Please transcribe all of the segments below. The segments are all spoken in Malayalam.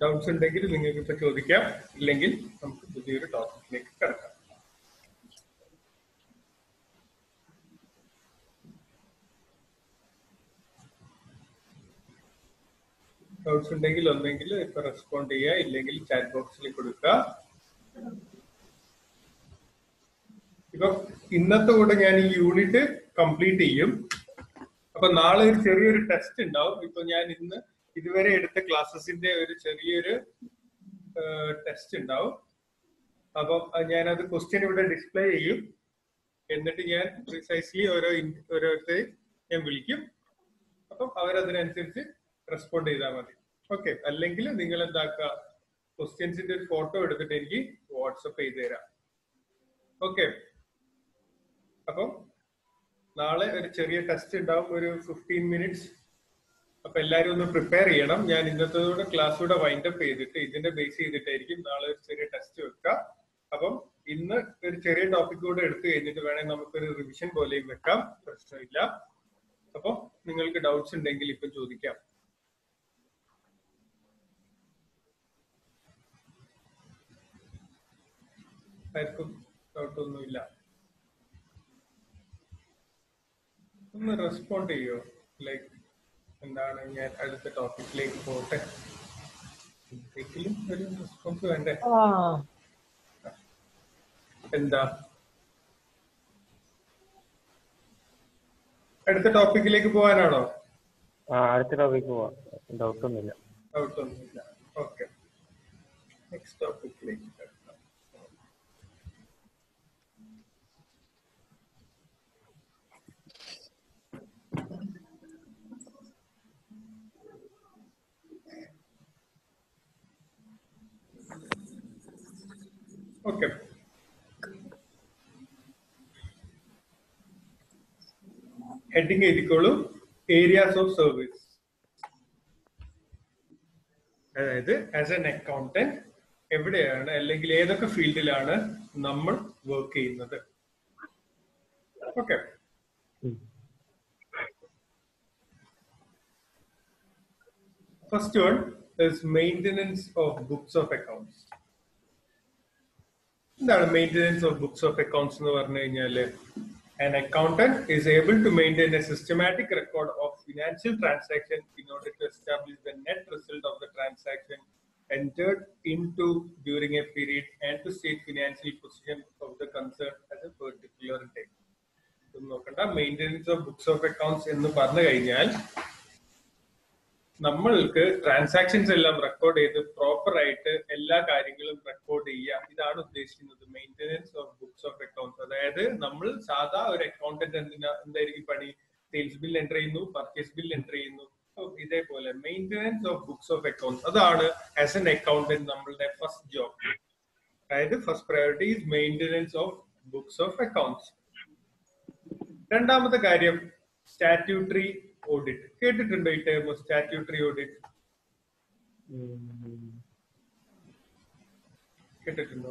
ഡൗട്ട്സ് ഉണ്ടെങ്കിൽ നിങ്ങൾക്ക് ഇപ്പൊ ചോദിക്കാം ഇല്ലെങ്കിൽ നമുക്ക് പുതിയൊരു ടോപ്പിക്കിലേക്ക് കിടക്കാം ഡൗട്ട്സ് ഉണ്ടെങ്കിൽ ഒന്നെങ്കിൽ ഇപ്പൊ റെസ്പോണ്ട് ചെയ്യുക ഇല്ലെങ്കിൽ ചാറ്റ് ബോക്സിൽ കൊടുക്കുക ഇപ്പൊ ഇന്നത്തെ കൂടെ ഞാൻ ഈ യൂണിറ്റ് കംപ്ലീറ്റ് ചെയ്യും അപ്പൊ നാളെ ഒരു ചെറിയൊരു ടെസ്റ്റ് ഉണ്ടാവും ഇപ്പൊ ഞാൻ ഇന്ന് ഇതുവരെ എടുത്ത ക്ലാസ്സസിന്റെ ഒരു ചെറിയൊരു ടെസ്റ്റ് ഉണ്ടാവും അപ്പം ഞാനത് ക്വസ്റ്റ്യൻ ഇവിടെ ഡിസ്പ്ലേ ചെയ്യും എന്നിട്ട് ഞാൻ പ്രിസൈസ്ലി ഓരോ ഓരോരുത്തരെ ഞാൻ വിളിക്കും അപ്പം അവരതിനനുസരിച്ച് റെസ്പോണ്ട് ചെയ്താൽ മതി ഓക്കെ അല്ലെങ്കിൽ നിങ്ങൾ എന്താക്കുക ക്വസ്റ്റ്യൻസിന്റെ ഒരു ഫോട്ടോ എടുത്തിട്ട് എനിക്ക് വാട്സപ്പ് ചെയ്ത് തരാം ഓക്കെ അപ്പം നാളെ ഒരു ചെറിയ ടെസ്റ്റ് ഉണ്ടാവും ഒരു ഫിഫ്റ്റീൻ മിനിറ്റ്സ് അപ്പൊ എല്ലാരും ഒന്ന് പ്രിപ്പയർ ചെയ്യണം ഞാൻ ഇന്നത്തെ ക്ലാസ് കൂടെ വൈൻഡ് അപ്പ് ചെയ്തിട്ട് ഇതിന്റെ ബേസ് ചെയ്തിട്ടായിരിക്കും നാളെ ഒരു ചെറിയ ടെസ്റ്റ് വെക്കുക അപ്പം ഇന്ന് ഒരു ചെറിയ ടോപ്പിക് കൂടെ എടുത്തു കഴിഞ്ഞിട്ട് വേണമെങ്കിൽ നമുക്കൊരു റിവിഷൻ പോലെയും വെക്കാം പ്രശ്നമില്ല അപ്പൊ നിങ്ങൾക്ക് ഡൗട്ട്സ് ഉണ്ടെങ്കിൽ ഇപ്പൊ ചോദിക്കാം ആർക്കും ഡൗട്ടൊന്നുമില്ല ഒന്ന് റെസ്പോണ്ട് ചെയ്യോ ലൈക്ക് എന്താണ് ഞാൻ അടുത്ത ടോപ്പിക്കിലേക്ക് പോട്ടെ എന്തെങ്കിലും ഒരു റെസ്പോൺസ് വേണ്ടേ എന്താ അടുത്ത ടോപ്പിക്കിലേക്ക് പോകാനാണോ ആ അടുത്ത ടോപ്പിക്ക് പോവാം ഡൗട്ട് ഒന്നുമില്ല ഡൗട്ടൊന്നുമില്ല ഓക്കെ നെക്സ്റ്റ് ടോപ്പിക്കിലേക്ക് കിടക്കാം ഓക്കെ ഹെഡിങ് എഴുതിക്കോളൂ ഏരിയാസ് ഓഫ് സർവീസ് അതായത് ആസ് എൻ അക്കൗണ്ടന്റ് എവിടെയാണ് അല്ലെങ്കിൽ ഏതൊക്കെ ഫീൽഡിലാണ് നമ്മൾ വർക്ക് ചെയ്യുന്നത് okay first one is maintenance of books of accounts എന്താണ് maintenance of books of accounts എന്ന് പറഞ്ഞു കഴിഞ്ഞാല് An accountant is able to maintain a systematic record of financial transaction in order to establish the net result of the transaction entered into during a period and to state financial position of the concern at a particular time. നോക്കണ്ട maintenance of books of accounts എന്ന് പറഞ്ഞു കഴിഞ്ഞാൽ നമ്മൾക്ക് ട്രാൻസാക്ഷൻസ് എല്ലാം റെക്കോർഡ് ചെയ്ത് പ്രോപ്പർ ആയിട്ട് എല്ലാ കാര്യങ്ങളും റെക്കോർഡ് ചെയ്യുക ഇതാണ് ഉദ്ദേശിക്കുന്നത് maintenance of books of accounts അതായത് നമ്മൾ സാധാ ഒരു അക്കൗണ്ടന്റ് എന്തിനാ എന്തായിരിക്കും പണി സെയിൽസ് ബിൽ എൻ്റർ ചെയ്യുന്നു പർച്ചേസ് ബിൽ എൻ്റർ ചെയ്യുന്നു ഇതേപോലെ maintenance of books of accounts അതാണ് ആസ് എൻ അക്കൗണ്ടന്റ് നമ്മളുടെ ഫസ്റ്റ് ജോബ് അതായത് first priority is maintenance of books of accounts രണ്ടാമത്തെ കാര്യം സ്റ്റാറ്റ്യൂട്ടറി ഓഡിറ്റ് കേട്ടിട്ടുണ്ടോ ഈ ടേം സ്റ്റാറ്റ്യൂട്ടറി ഓഡിറ്റ് കേട്ടിട്ടുണ്ടോ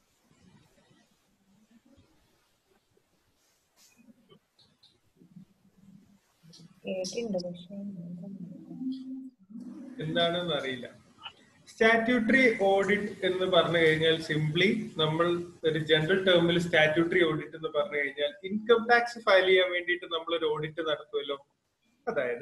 കേട്ടിട്ടുണ്ട് പക്ഷെ എന്താണെന്ന് അറിയില്ല സ്റ്റാറ്റ്യൂട്ടറി ഓഡിറ്റ് എന്ന് പറഞ്ഞു കഴിഞ്ഞാൽ സിംപ്ലി നമ്മൾ ഒരു ജനറൽ ടേമിൽ സ്റ്റാറ്റ്യൂട്ടറി ഓഡിറ്റ് എന്ന് പറഞ്ഞു കഴിഞ്ഞാൽ ഇൻകം ടാക്സ് ഫയൽ ചെയ്യാൻ വേണ്ടിയിട്ട് നമ്മൾ ഒരു ഓഡിറ്റ് നടത്തുമല്ലോ അതായത്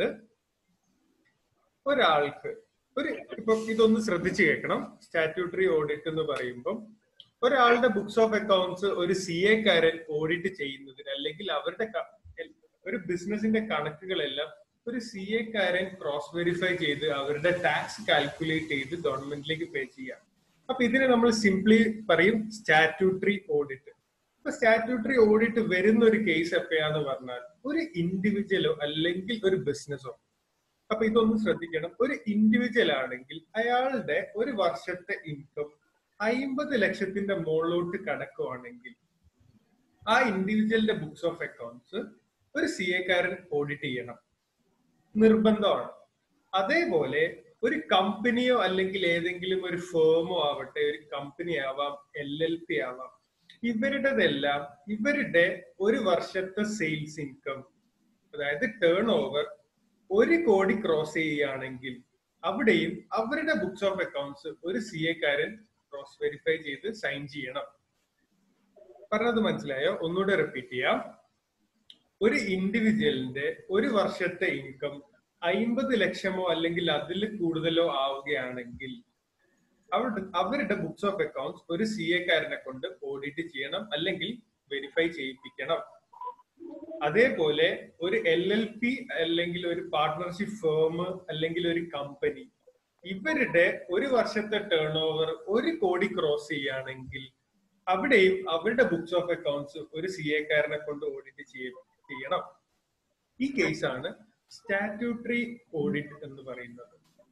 ഒരാൾക്ക് ഒരു ഇപ്പൊ ഇതൊന്ന് ശ്രദ്ധിച്ചു കേൾക്കണം സ്റ്റാറ്റ്യൂട്ടറി ഓഡിറ്റ് എന്ന് പറയുമ്പോൾ ഒരാളുടെ ബുക്സ് ഓഫ് അക്കൗണ്ട്സ് ഒരു സി എക്കാരൻ ഓഡിറ്റ് ചെയ്യുന്നതിന് അല്ലെങ്കിൽ അവരുടെ ക- ഒരു ബിസിനസിന്റെ കണക്കുകളെല്ലാം ഒരു സി എക്കാരൻ ക്രോസ് വെരിഫൈ ചെയ്ത് അവരുടെ ടാക്സ് കാൽക്കുലേറ്റ് ചെയ്ത് ഗവൺമെന്റിലേക്ക് പേ ചെയ്യാം അപ്പൊ ഇതിനെ നമ്മൾ സിംപ്ലി പറയും സ്റ്റാറ്റ്യൂട്ടറി ഓഡിറ്റ് ഇപ്പൊ സ്റ്റാറ്റ്യൂട്ടറി ഓഡിറ്റ് വരുന്ന ഒരു കേസ് എപ്പോഴാന്ന് പറഞ്ഞാൽ ഒരു ഇൻഡിവിജ്വലോ അല്ലെങ്കിൽ ഒരു ബിസിനസ്സോ അപ്പൊ ഇതൊന്ന് ശ്രദ്ധിക്കണം ഒരു ഇൻഡിവിജ്വൽ ആണെങ്കിൽ അയാളുടെ ഒരു വർഷത്തെ ഇൻകം അയിമ്പത് ലക്ഷത്തിന്റെ മുകളിലോട്ട് കടക്കുവാണെങ്കിൽ ആ ഇൻഡിവിജ്വലിന്റെ ബുക്സ് ഓഫ് അക്കൗണ്ട്സ് ഒരു സി എക്കാരൻ ഓഡിറ്റ് ചെയ്യണം നിർബന്ധമാണ് അതേപോലെ ഒരു കമ്പനിയോ അല്ലെങ്കിൽ ഏതെങ്കിലും ഒരു ഫേമോ ആവട്ടെ ഒരു കമ്പനി ആവാം എൽ എൽ പി ആവാം ഇവരുടേതെല്ലാം ഇവരുടെ ഒരു വർഷത്തെ സെയിൽസ് ഇൻകം അതായത് ടേൺ ഓവർ ഒരു കോടി ക്രോസ് ചെയ്യുകയാണെങ്കിൽ അവിടെയും അവരുടെ ബുക്സ് ഓഫ് അക്കൗണ്ട്സ് ഒരു സി എക്കാരൻ ക്രോസ് വെരിഫൈ ചെയ്ത് സൈൻ ചെയ്യണം പറഞ്ഞത് മനസ്സിലായോ ഒന്നുകൂടെ റിപ്പീറ്റ് ചെയ്യാം ഒരു ഇൻഡിവിജ്വലിന്റെ ഒരു വർഷത്തെ ഇൻകം അയിമ്പത് ലക്ഷമോ അല്ലെങ്കിൽ അതിൽ കൂടുതലോ ആവുകയാണെങ്കിൽ അവരുടെ അവരുടെ ബുക്സ് ഓഫ് അക്കൗണ്ട്സ് ഒരു സി എക്കാരനെ കൊണ്ട് ഓഡിറ്റ് ചെയ്യണം അല്ലെങ്കിൽ വെരിഫൈ ചെയ്യിപ്പിക്കണം അതേപോലെ ഒരു എൽ എൽ പി അല്ലെങ്കിൽ ഒരു പാർട്ട്ണർഷിപ്പ് ഫേം അല്ലെങ്കിൽ ഒരു കമ്പനി ഇവരുടെ ഒരു വർഷത്തെ ടേൺ ഓവർ ഒരു കോടി ക്രോസ് ചെയ്യുകയാണെങ്കിൽ അവിടെയും അവരുടെ ബുക്സ് ഓഫ് അക്കൗണ്ട്സ് ഒരു സി എക്കാരനെ കൊണ്ട് ഓഡിറ്റ് ചെയ്യണം ഈ കേസാണ് സ്റ്റാറ്റ്യൂട്ടറി ഓഡിറ്റ് എന്ന് പറയുന്നത്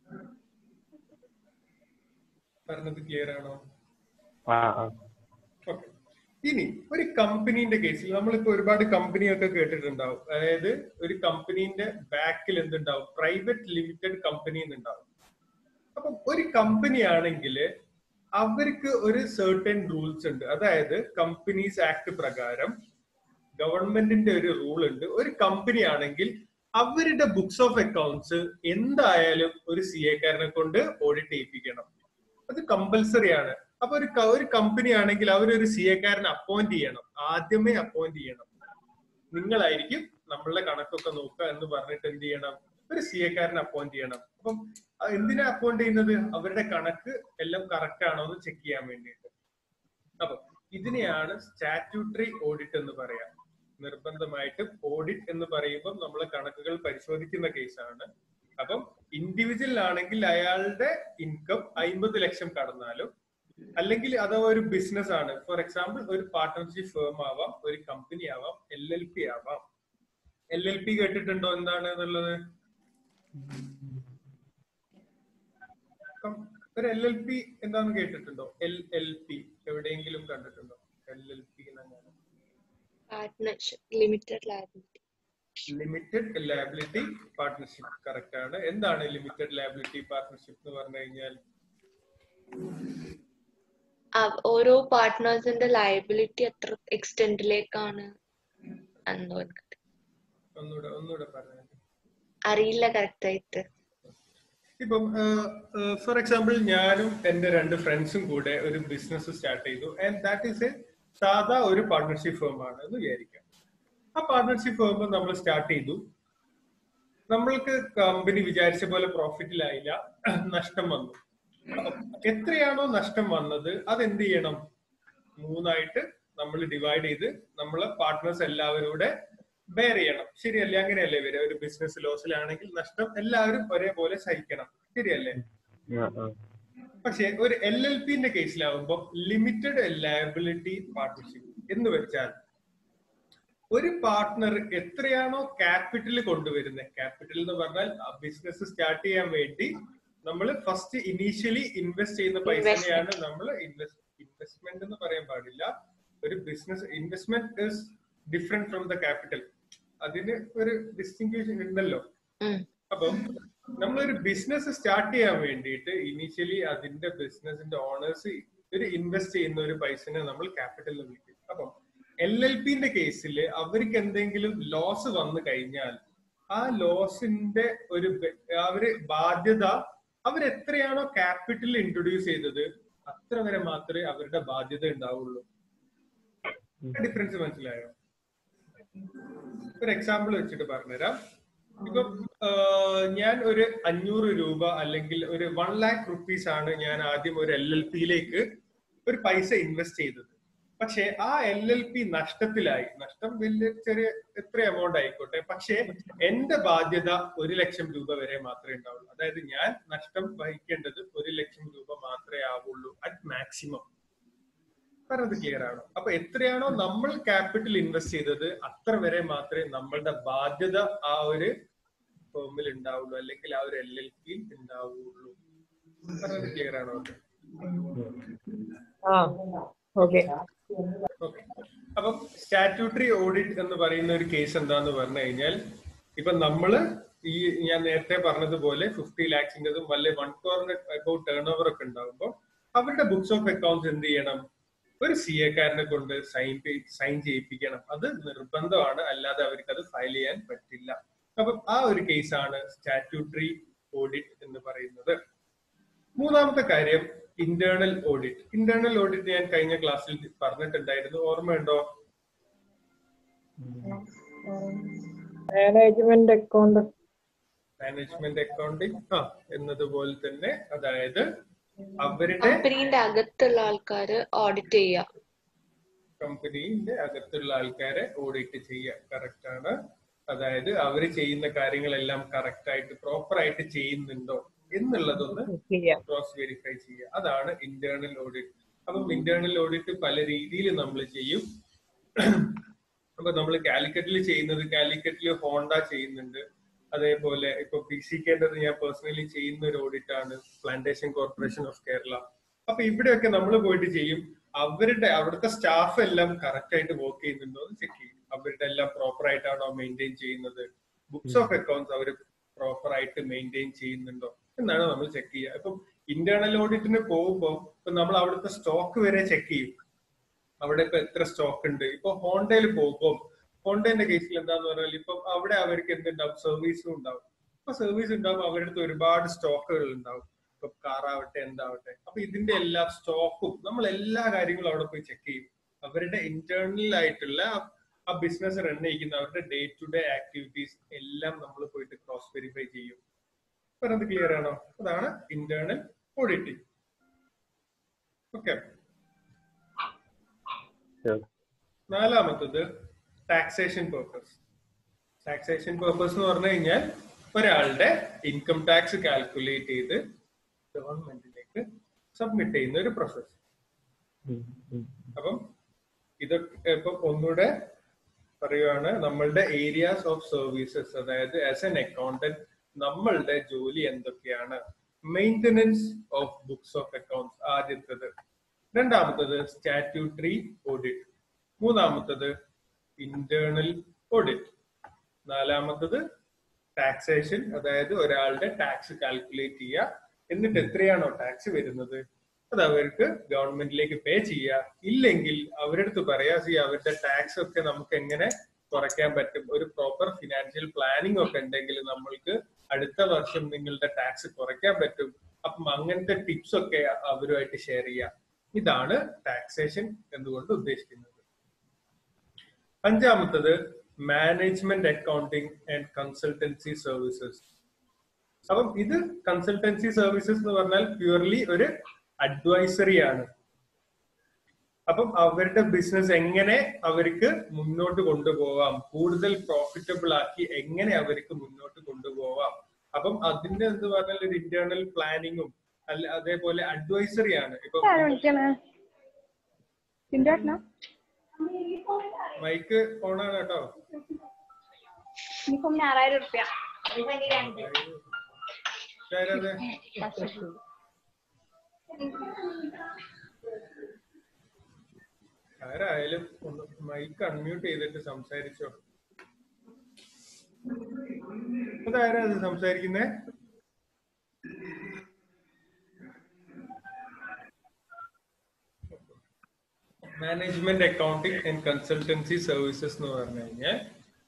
പറഞ്ഞത് ക്ലിയർ ആണോ ആ ആ ഓക്കെ ഇനി ഒരു കമ്പനീന്റെ കേസിൽ നമ്മളിപ്പോ ഒരുപാട് കമ്പനിയൊക്കെ കേട്ടിട്ടുണ്ടാവും അതായത് ഒരു കമ്പനീന്റെ ബാക്കിൽ എന്തുണ്ടാവും പ്രൈവറ്റ് ലിമിറ്റഡ് കമ്പനി എന്നുണ്ടാവും അപ്പം ഒരു കമ്പനി ആണെങ്കിൽ അവർക്ക് ഒരു സർട്ടൻ റൂൾസ് ഉണ്ട് അതായത് കമ്പനീസ് ആക്ട് പ്രകാരം ഗവൺമെന്റിന്റെ ഒരു റൂൾ ഉണ്ട് ഒരു കമ്പനി ആണെങ്കിൽ അവരുടെ ബുക്സ് ഓഫ് അക്കൗണ്ട്സ് എന്തായാലും ഒരു സി എക്കാരനെ കൊണ്ട് ഓഡിറ്റ് ചെയ്യിപ്പിക്കണം അത് കമ്പൽസറി ആണ് അപ്പൊ ഒരു ക- ഒരു കമ്പനി ആണെങ്കിൽ അവരൊരു സി എക്കാരനെ അപ്പോയിന്റ് ചെയ്യണം ആദ്യമേ അപ്പോയിന്റ് ചെയ്യണം നിങ്ങളായിരിക്കും നമ്മളുടെ കണക്കൊക്കെ നോക്കുക എന്ന് പറഞ്ഞിട്ട് എന്ത് ചെയ്യണം ഒരു സി എക്കാരനെ അപ്പോയിന്റ് ചെയ്യണം അപ്പം അത് എന്തിനാ അപ്പോയിന്റ് ചെയ്യുന്നത് അവരുടെ കണക്ക് എല്ലാം കറക്റ്റ് ആണോ എന്ന് ചെക്ക് ചെയ്യാൻ വേണ്ടിയിട്ട് അപ്പൊ ഇതിനെയാണ് സ്റ്റാറ്റ്യൂട്ടറി ഓഡിറ്റ് എന്ന് പറയാം നിർബന്ധമായിട്ടും ഓഡിറ്റ് എന്ന് പറയുമ്പോൾ നമ്മൾ കണക്കുകൾ പരിശോധിക്കുന്ന കേസാണ് അപ്പം ഇൻഡിവിജ്വൽ ആണെങ്കിൽ അയാളുടെ ഇൻകം അയിമ്പത് ലക്ഷം കടന്നാലും അല്ലെങ്കിൽ അഥവാ ഒരു ബിസിനസ് ആണ് ഫോർ എക്സാമ്പിൾ ഒരു പാർട്ട്ണർഷിപ്പ് ഫേം ആവാം ഒരു കമ്പനി ആവാം എൽ എൽ പി ആവാം എൽ എൽ പി കേട്ടിട്ടുണ്ടോ എന്താണ് എന്നുള്ളത് കം- ഒരു എൽ എൽ പി എന്താന്ന് കേട്ടിട്ടുണ്ടോ എൽ എൽ പി എവിടെയെങ്കിലും കണ്ടിട്ടുണ്ടോ എൽ എൽ പി എന്നാണ് partnership limited liability limited liability partnership correct ആണ് എന്താണ് ലിമിറ്റഡ് ലയബിലിറ്റി പാർട്ട്ണർഷിപ്പ് എന്ന് പറഞ്ഞു കഴിഞ്ഞാൽ ഓരോ പാർട്ട്നേഴ്സിന്റെ ലയബിലിറ്റി എത്ര എക്സ്റ്റെന്റിലേക്കാണ് എന്തോ എനിക്ക് ഒന്നുകൂടെ ഒന്നുകൂടെ പറഞ്ഞു അറിയില്ല കറക്റ്റ് ആയിട്ട് ഇപ്പം ഫോർ എക്സാമ്പിൾ ഞാനും എന്റെ രണ്ട് ഫ്രണ്ട്സും കൂടെ ഒരു ബിസിനസ് സ്റ്റാർട്ട് ചെയ്തു ആൻഡ് ദാറ്റ് ഈസ് എ സാധാ ഒരു പാർട്ട്ണർഷിപ്പ് ഫേം ആണ് എന്ന് വിചാരിക്കാം ആ പാർട്ട്ണർഷിപ്പ് ഫേം നമ്മൾ സ്റ്റാർട്ട് ചെയ്തു നമ്മൾക്ക് കമ്പനി വിചാരിച്ച പോലെ പ്രോഫിറ്റിലായില്ല നഷ്ടം വന്നു അപ്പൊ എത്രയാണോ നഷ്ടം വന്നത് അത് എന്ത് ചെയ്യണം മൂന്നായിട്ട് നമ്മൾ ഡിവൈഡ് ചെയ്ത് നമ്മളെ പാർട്ട്നേഴ്സ് എല്ലാവരും കൂടെ ബെയർ ചെയ്യണം ശരിയല്ലേ അങ്ങനെയല്ലേ വരിക ഒരു ബിസിനസ് ലോസിലാണെങ്കിൽ നഷ്ടം എല്ലാവരും ഒരേപോലെ സഹിക്കണം ശരിയല്ലേ ആ ആ പക്ഷെ ഒരു എൽ എൽ പിന്റെ കേസിലാവുമ്പോൾ ലിമിറ്റഡ് ലയബിലിറ്റി പാർട്ട്ണർഷിപ്പ് എന്ന് വെച്ചാൽ ഒരു പാർട്ട്ണർ എത്രയാണോ ക്യാപിറ്റൽ കൊണ്ടുവരുന്നത് ക്യാപിറ്റൽ എന്ന് പറഞ്ഞാൽ ബിസിനസ് സ്റ്റാർട്ട് ചെയ്യാൻ വേണ്ടി നമ്മൾ ഫസ്റ്റ് ഇനീഷ്യലി ഇൻവെസ്റ്റ് ചെയ്യുന്ന പൈസയാണ് നമ്മൾ ഇൻവെസ്റ്റ്മെന്റ് എന്ന് പറയാൻ പാടില്ല ഒരു business investment is different from the capital അതിന് ഒരു ഡിസ്റ്റിങ്ഷൻ ഉണ്ടല്ലോ ഉം. അപ്പം നമ്മളൊരു ബിസിനസ് സ്റ്റാർട്ട് ചെയ്യാൻ വേണ്ടിയിട്ട് ഇനീഷ്യലി അതിന്റെ ബിസിനസിന്റെ ഓണേഴ്സ് ഒരു ഇൻവെസ്റ്റ് ചെയ്യുന്ന ഒരു പൈസനെ നമ്മൾ ക്യാപിറ്റൽ എന്ന് വിളിക്കും അപ്പം എൽ എൽ പിന്റെ കേസിൽ അവർക്ക് എന്തെങ്കിലും ലോസ് വന്നു കഴിഞ്ഞാൽ ആ ലോസിന്റെ ഒരു ബെ- അവര് ബാധ്യത അവരെത്രയാണോ ക്യാപിറ്റൽ ഇൻട്രൊഡ്യൂസ് ചെയ്തത് അത്ര വരെ മാത്രമേ അവരുടെ ബാധ്യത ഉണ്ടാവുള്ളൂ ഡിഫറൻസ് മനസ്സിലായോ ഒരു എക്സാമ്പിൾ വെച്ചിട്ട് പറഞ്ഞുതരാം ഇപ്പൊ ഞാൻ ഒരു അഞ്ഞൂറ് രൂപ അല്ലെങ്കിൽ ഒരു വൺ ലാക്ക് റുപ്പീസ് ആണ് ഞാൻ ആദ്യം ഒരു എൽ എൽ പിയിലേക്ക് ഒരു പൈസ ഇൻവെസ്റ്റ് ചെയ്തത് പക്ഷെ ആ എൽ എൽ പി നഷ്ടത്തിലായി നഷ്ടം വലിയ ചെറിയ എത്ര എമൗണ്ട് ആയിക്കോട്ടെ പക്ഷെ എന്റെ ബാധ്യത ഒരു ലക്ഷം രൂപ വരെ മാത്രമേ ഉണ്ടാവുള്ളൂ അതായത് ഞാൻ നഷ്ടം വഹിക്കേണ്ടത് ഒരു ലക്ഷം രൂപ മാത്രമേ ആവുള്ളൂ അറ്റ് മാക്സിമം പറഞ്ഞത് ക്ലിയർ ആണോ അപ്പൊ എത്രയാണോ നമ്മൾ ക്യാപിറ്റൽ ഇൻവെസ്റ്റ് ചെയ്തത് അത്ര വരെ മാത്രമേ നമ്മളുടെ ബാധ്യത ആ ഒരു ഫേമിൽ ഉണ്ടാവുള്ളൂ അല്ലെങ്കിൽ ആ ഒരു എൽ എൽ പിയിൽ ഉണ്ടാവുള്ളൂ പറഞ്ഞത് ക്ലിയർ ആണോ ആ ഓക്കെ ഓക്കെ അപ്പം സ്റ്റാറ്റ്യൂട്ടറി ഓഡിറ്റ് എന്ന് പറയുന്ന ഒരു കേസ് എന്താന്ന് പറഞ്ഞു കഴിഞ്ഞാൽ ഇപ്പൊ നമ്മള് ഈ ഞാൻ നേരത്തെ പറഞ്ഞതുപോലെ ഫിഫ്റ്റി ലാക്സിന്റെതും വല്ല വൺ ക്രോറിന്റെ അബൌട്ട് ടേൺ ഓവർ ഒക്കെ ഉണ്ടാകുമ്പോൾ അവരുടെ ബുക്സ് ഓഫ് അക്കൗണ്ട്സ് എന്ത് ചെയ്യണം ഒരു സി എക്കാരനെ കൊണ്ട് സൈൻ സൈൻ ചെയ്യിപ്പിക്കണം അത് നിർബന്ധമാണ് അല്ലാതെ അവർക്ക് അത് ഫയൽ ചെയ്യാൻ പറ്റില്ല അപ്പം ആ ഒരു കേസാണ് സ്റ്റാറ്റ്യൂട്ടറി ഓഡിറ്റ് എന്ന് പറയുന്നത് മൂന്നാമത്തെ കാര്യം ഇന്റേണൽ ഓഡിറ്റ് ഇന്റേണൽ ഓഡിറ്റ് ഞാൻ കഴിഞ്ഞ ക്ലാസ്സിൽ പറഞ്ഞിട്ടുണ്ടായിരുന്നു ഓർമ്മയുണ്ടോ മാനേജ്മെന്റ് അക്കൗണ്ട് മാനേജ്മെന്റ് അക്കൗണ്ടിങ് ആ എന്നതുപോലെ തന്നെ അതായത് അവരുടെ കമ്പനീന്റെ അകത്തുള്ള ആൾക്കാര് ഓഡിറ്റ് ചെയ്യാം കമ്പനീന്റെ അകത്തുള്ള ആൾക്കാരെ ഓഡിറ്റ് ചെയ്യുക കറക്റ്റ് ആണ് അതായത് അവര് ചെയ്യുന്ന കാര്യങ്ങളെല്ലാം കറക്റ്റ് ആയിട്ട് പ്രോപ്പർ ആയിട്ട് ചെയ്യുന്നുണ്ടോ എന്നുള്ളതൊന്ന് ക്രോസ് വെരിഫൈ ചെയ്യുക അതാണ് ഇന്റേണൽ ഓഡിറ്റ് അപ്പം ഇന്റേണൽ ഓഡിറ്റ് പല രീതിയിൽ നമ്മൾ ചെയ്യും അപ്പൊ നമ്മൾ കാലിക്കറ്റിൽ ചെയ്യുന്നത് കാലിക്കറ്റിൽ ഹോണ്ട ചെയ്യുന്നുണ്ട് അതേപോലെ ഇപ്പൊ പി സി കേണ്ടത് ഞാൻ പേഴ്സണലി ചെയ്യുന്ന ഒരു ഓഡിറ്റ് ആണ് പ്ലാന്റേഷൻ കോർപ്പറേഷൻ ഓഫ് കേരള അപ്പൊ ഇവിടെയൊക്കെ നമ്മൾ പോയിട്ട് ചെയ്യും അവരുടെ അവിടുത്തെ സ്റ്റാഫ് എല്ലാം കറക്റ്റ് ആയിട്ട് വർക്ക് ചെയ്യുന്നുണ്ടോ എന്ന് ചെക്ക് ചെയ്യും അവരുടെ എല്ലാം പ്രോപ്പർ ആയിട്ടാണോ മെയിൻറ്റെയിൻ ചെയ്യുന്നത് ബുക്സ് ഓഫ് അക്കൗണ്ട്സ് അവർ പ്രോപ്പർ ആയിട്ട് മെയിൻറ്റെയിൻ ചെയ്യുന്നുണ്ടോ എന്നാണ് നമ്മൾ ചെക്ക് ചെയ്യുക ഇപ്പം ഇന്റേണൽ ഓഡിറ്റിന് പോകുമ്പോൾ ഇപ്പൊ നമ്മൾ അവിടുത്തെ സ്റ്റോക്ക് വരെ ചെക്ക് ചെയ്യും അവിടെ ഇപ്പൊ എത്ര സ്റ്റോക്ക് ഉണ്ട് ഇപ്പൊ ഹോണ്ടയിൽ പോകുമ്പോൾ ഹോണ്ടയുടെ കേസിൽ എന്താന്ന് പറഞ്ഞാൽ ഇപ്പൊ അവിടെ അവർക്ക് എന്തുണ്ടാവും സർവീസും ഉണ്ടാവും അപ്പൊ സർവീസ് ഉണ്ടാവും അവരുടെ അടുത്ത് ഒരുപാട് സ്റ്റോക്കുകൾ ഉണ്ടാവും ഇപ്പൊ കാറാവട്ടെ എന്താവട്ടെ അപ്പൊ ഇതിന്റെ എല്ലാ സ്റ്റോക്കും നമ്മൾ എല്ലാ കാര്യങ്ങളും അവിടെ പോയി ചെക്ക് ചെയ്യും അവരുടെ ഇന്റേണൽ ആയിട്ടുള്ള ആ ബിസിനസ് റൺ ചെയ്യിക്കുന്ന അവരുടെ ഡേ ടു ഡേ ആക്ടിവിറ്റീസ് എല്ലാം നമ്മൾ പോയിട്ട് ക്രോസ് വെരിഫൈ ചെയ്യും പറഞ്ഞത് ക്ലിയർ ആണോ അതാണ് ഇന്റേണൽ ഓഡിറ്റിംഗ് ഓക്കെ നാലാമത്തത് ടാക്സേഷൻ പേർപ്പസ് ടാക്സേഷൻ പേർപ്പസ് എന്ന് പറഞ്ഞു കഴിഞ്ഞാൽ ഒരാളുടെ ഇൻകം ടാക്സ് കാൽക്കുലേറ്റ് ചെയ്ത് ഗവൺമെന്റിലേക്ക് സബ്മിറ്റ് ചെയ്യുന്ന ഒരു പ്രോസസ് അപ്പം ഇതൊക്കെ ഇപ്പം ഒന്നുകൂടെ പറയുവാണ് നമ്മളുടെ ഏരിയാസ് ഓഫ് സർവീസസ് അതായത് ആസ് എൻ അക്കൗണ്ടന്റ് നമ്മളുടെ ജോലി എന്തൊക്കെയാണ് maintenance of books of accounts ആദ്യത്തത് രണ്ടാമത്തത് സ്റ്റാറ്റ്യൂട്ടറി ഓഡിറ്റ് മൂന്നാമത്തത് ഇന്റേണൽ ഓഡിറ്റ് നാലാമത്തത് ടാക്സേഷൻ അതായത് ഒരാളുടെ ടാക്സ് കാൽക്കുലേറ്റ് ചെയ്യുക എന്നിട്ട് എത്രയാണോ ടാക്സ് വരുന്നത് അത് അവർക്ക് ഗവൺമെന്റിലേക്ക് പേ ചെയ്യുക ഇല്ലെങ്കിൽ അവരുടെ അടുത്ത് പറയാ സി അവരുടെ ടാക്സ് ഒക്കെ നമുക്ക് എങ്ങനെ കുറയ്ക്കാൻ പറ്റും ഒരു പ്രോപ്പർ ഫിനാൻഷ്യൽ പ്ലാനിങ് ഒക്കെ ഉണ്ടെങ്കിൽ നമ്മൾക്ക് അടുത്ത വർഷം നിങ്ങളുടെ ടാക്സ് കുറയ്ക്കാൻ പറ്റും അപ്പം അങ്ങനത്തെ ടിപ്സ് ഒക്കെ അവരുമായിട്ട് ഷെയർ ചെയ്യുക ഇതാണ് ടാക്സേഷൻ എന്നുകൊണ്ട് ഉദ്ദേശിക്കുന്നത് അഞ്ചാമത്തത് management accounting and consultancy services അപ്പം ഇത് കൺസൾട്ടൻസി സർവീസസ് എന്ന് പറഞ്ഞാൽ പ്യുവർലി ഒരു അഡ്വൈസറി ആണ് അപ്പം അവരുടെ ബിസിനസ് എങ്ങനെ അവർക്ക് മുന്നോട്ട് കൊണ്ടുപോവാം കൂടുതൽ പ്രോഫിറ്റബിൾ ആക്കി എങ്ങനെ അവർക്ക് മുന്നോട്ട് കൊണ്ടുപോവാം അപ്പം അതിന്റെ എന്ത് പറഞ്ഞാൽ ഒരു ഇന്റേണൽ പ്ലാനിങ്ങും അല്ല അതേപോലെ അഡ്വൈസറി ആണ് ഇപ്പൊ മൈക്ക് ഓണാണ് കേട്ടോ യൂണിഫോമിന് ആറായിരം റുപ്യ ആരാത്? ആരായാലും ഒന്ന് മൈക്ക് അൺമ്യൂട്ട് ചെയ്തിട്ട് സംസാരിച്ചോ അതാരാ അത് സംസാരിക്കുന്നേ management accounting and consultancy services എന്ന് പറഞ്ഞു കഴിഞ്ഞാൽ